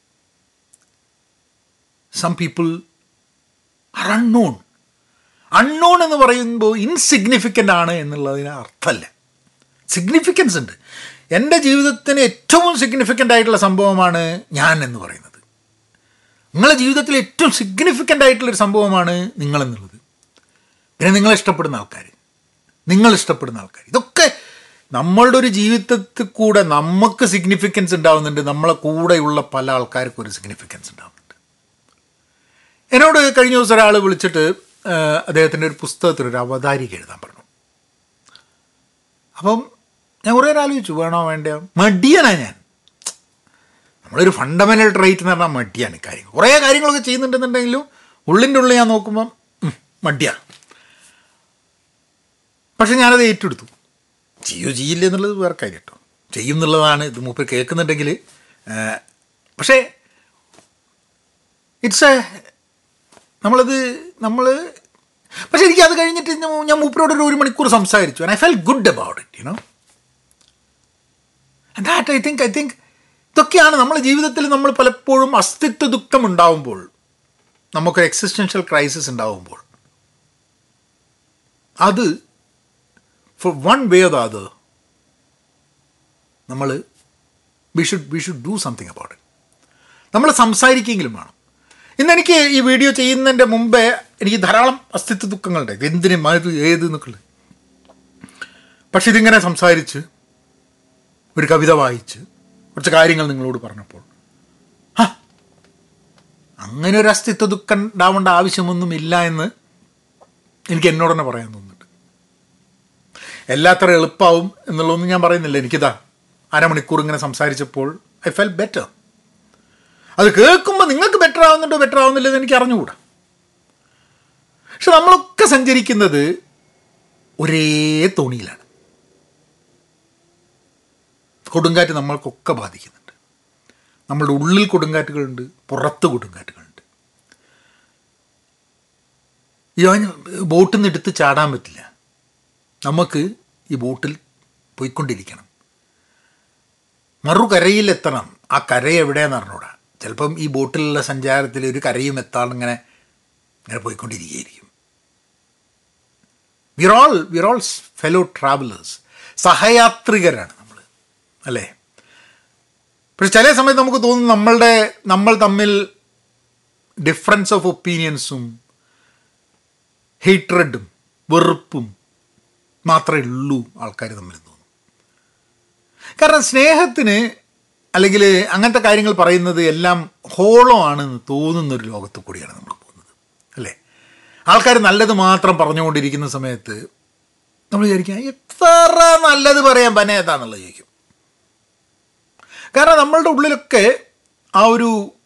some people are unknown unknown എന്ന് പറയുമ്പോൾ ഇൻസിഗ്നിഫിക്കൻ്റ് ആണ് എന്നുള്ളതിന് അർത്ഥമല്ല സിഗ്നിഫിക്കൻസ് ഉണ്ട് എൻ്റെ ജീവിതത്തിന് ഏറ്റവും സിഗ്നിഫിക്കൻ്റ് ആയിട്ടുള്ള സംഭവമാണ് ഞാൻ എന്ന് പറയുന്നത് നിങ്ങളുടെ ജീവിതത്തിൽ ഏറ്റവും സിഗ്നിഫിക്കൻ്റ് ആയിട്ടുള്ളൊരു സംഭവമാണ് നിങ്ങളെന്നുള്ളത് പിന്നെ നിങ്ങളെ ഇഷ്ടപ്പെടുന്ന ആൾക്കാർ നിങ്ങൾ ഇഷ്ടപ്പെടുന്ന ആൾക്കാർ ഇതൊക്കെ നമ്മളുടെ ഒരു ജീവിതത്തിൽ കൂടെ നമുക്ക് സിഗ്നിഫിക്കൻസ് ഉണ്ടാവുന്നുണ്ട് നമ്മളെ കൂടെയുള്ള പല ആൾക്കാർക്കും ഒരു സിഗ്നിഫിക്കൻസ് ഉണ്ടാവുന്നുണ്ട് എന്നോട് കഴിഞ്ഞ ദിവസം ഒരാൾ വിളിച്ചിട്ട് ആ, അദ്ദേഹത്തിൻ്റെ ഒരു പുസ്തകത്തിൽ ഒരു അവതാരിക എഴുതാൻ പറഞ്ഞു അപ്പം ഞാൻ കുറേ നേരം ആലോചിച്ചു വേണോ വേണ്ടയോ മടിയനാ ഞാൻ നമ്മളൊരു ഫണ്ടമെൻ്റൽ ട്രൈറ്റ് എന്ന് പറഞ്ഞാൽ മടിയാണ് കാര്യങ്ങൾ കുറേ കാര്യങ്ങളൊക്കെ ചെയ്യുന്നുണ്ടെന്നുണ്ടെങ്കിലും ഉള്ളിൻ്റെ ഉള്ളിൽ ഞാൻ നോക്കുമ്പം ഉം, മടിയാണ് പക്ഷെ ഞാനത് ഏറ്റെടുത്തു ചെയ്യോ ചെയ്യില്ല എന്നുള്ളത് വേറെ കാര്യം കേട്ടോ ചെയ്യും എന്നുള്ളതാണ് ഇത് മൂപ്പർ കേൾക്കുന്നുണ്ടെങ്കിൽ പക്ഷേ ഇറ്റ്സ് എ നമ്മളത് നമ്മൾ പക്ഷെ എനിക്ക് അത് കഴിഞ്ഞിട്ട് ഞാൻ- ഞാൻ മൂപ്പരോട് ഒരു ഒരു മണിക്കൂർ സംസാരിച്ചു I felt good about it you know that I think I think ഇതൊക്കെയാണ് നമ്മുടെ ജീവിതത്തിൽ നമ്മൾ പലപ്പോഴും അസ്തിത്വ ദുഃഖം ഉണ്ടാവുമ്പോൾ നമുക്ക് എക്സിസ്റ്റൻഷ്യൽ ക്രൈസിസ് ഉണ്ടാവുമ്പോൾ അത് for one way or the other നമ്മൾ we should we should do something about it നമ്മൾ സംസാരിക്കെങ്കിലും വേണം ഇന്ന് എനിക്ക് ഈ വീഡിയോ ചെയ്യുന്നതിൻ്റെ മുമ്പേ എനിക്ക് ധാരാളം അസ്തിത്വ ദുഃഖങ്ങളുണ്ട് ഇത് എന്തിന് അത് ഏത് എന്നൊക്കെ പക്ഷെ ഇതിങ്ങനെ സംസാരിച്ച് ഒരു കവിത വായിച്ച് കുറച്ച് കാര്യങ്ങൾ നിങ്ങളോട് പറഞ്ഞപ്പോൾ ആ അങ്ങനെ ഒരു അസ്തിത്വ ദുഃഖം ഉണ്ടാവേണ്ട ആവശ്യമൊന്നുമില്ല എന്ന് എനിക്ക് എന്നോട് തന്നെ പറയാൻ തോന്നുന്നുണ്ട് എല്ലാത്ര എളുപ്പമാവും എന്നുള്ളതൊന്നും ഞാൻ പറയുന്നില്ല എനിക്കിതാ അരമണിക്കൂർ ഇങ്ങനെ സംസാരിച്ചപ്പോൾ ഐ ഫെൽ ബെറ്റർ അത് കേൾക്കുമ്പോൾ നിങ്ങൾക്ക് ബെറ്റർ ആവുന്നുണ്ടോ ബെറ്റർ ആവുന്നില്ലെന്ന് എനിക്ക് അറിഞ്ഞുകൂടാ പക്ഷെ നമ്മളൊക്കെ സഞ്ചരിക്കുന്നത് ഒരേ തോണിയിലാണ് കൊടുങ്കാറ്റ് നമ്മൾക്കൊക്കെ ബാധിക്കുന്നുണ്ട് നമ്മളുടെ ഉള്ളിൽ കൊടുങ്കാറ്റുകളുണ്ട് പുറത്ത് കൊടുങ്കാറ്റുകളുണ്ട് ഈ ബോട്ടിൽ നിന്ന് എടുത്ത് ചാടാൻ പറ്റില്ല നമുക്ക് ഈ ബോട്ടിൽ പോയിക്കൊണ്ടിരിക്കണം മറുകരയിൽ എത്തണം ആ കര എവിടെയാന്ന് അറിഞ്ഞൂടാ ചിലപ്പം ഈ ബോട്ടിലുള്ള സഞ്ചാരത്തിൽ ഒരു കരയും എത്താണ്ട് ഇങ്ങനെ ഇങ്ങനെ പോയിക്കൊണ്ടിരിക്കുകയായിരിക്കും we're all we're all fellow travellers സഹയാത്രികരാണ് നമ്മൾ അല്ലേ പക്ഷെ ചില സമയത്ത് നമുക്ക് തോന്നും നമ്മളുടെ നമ്മൾ തമ്മിൽ ഡിഫറൻസ് ഓഫ് ഒപ്പീനിയൻസും ഹേറ്റ്രഡും വെറുപ്പും മാത്രമേ ഉള്ളൂ ആൾക്കാർ തമ്മിൽ തോന്നും കാരണം സ്നേഹത്തിന് അല്ലെങ്കിൽ അങ്ങനത്തെ കാര്യങ്ങൾ പറയുന്നത് എല്ലാം ഹോളോ ആണെന്ന് തോന്നുന്ന ഒരു ലോകത്ത് കൂടിയാണ് നമ്മൾ പോകുന്നത് അല്ലേ ആൾക്കാർ നല്ലത് മാത്രം പറഞ്ഞുകൊണ്ടിരിക്കുന്ന സമയത്ത് നമ്മൾ വിചാരിക്കുക എത്ര നല്ലത് പറയാൻ പനേതാന്നുള്ളത് ചോദിക്കും കാരണം നമ്മളുടെ ഉള്ളിലൊക്കെ ആ ഒരു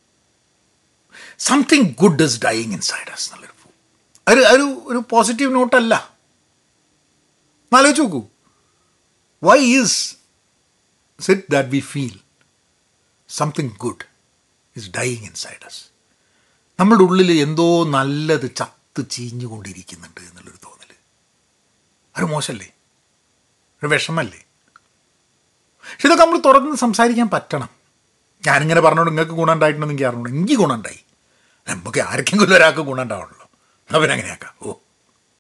something good is dying inside us എന്നുള്ളൊരു ഒരു ഒരു ഒരു പോസിറ്റീവ് നോട്ടല്ല ആലോചിച്ച് നോക്കൂ why is it that we feel something good is dying inside us നമ്മുടെ ഉള്ളിൽ എന്തോ നല്ലത് ചത്ത് ചീഞ്ഞുകൊണ്ടിരിക്കുന്നുണ്ട് എന്നുള്ളൊരു തോന്നൽ ഒരു മോശമല്ലേ ഒരു വിഷമല്ലേ പക്ഷെ ഇതൊക്കെ നമ്മൾ തുറന്ന് സംസാരിക്കാൻ പറ്റണം ഞാനിങ്ങനെ പറഞ്ഞോണ്ട് നിങ്ങൾക്ക് ഗുണം ഉണ്ടായിട്ടുണ്ടെന്ന് എനിക്ക് അറിഞ്ഞു എനിക്ക് ഗുണം ഉണ്ടായി നമുക്ക് ആർക്കെങ്കിലും ഒരാൾക്ക് ഗുണം ഉണ്ടാവണല്ലോ അവനങ്ങനെയാക്കാം ഓ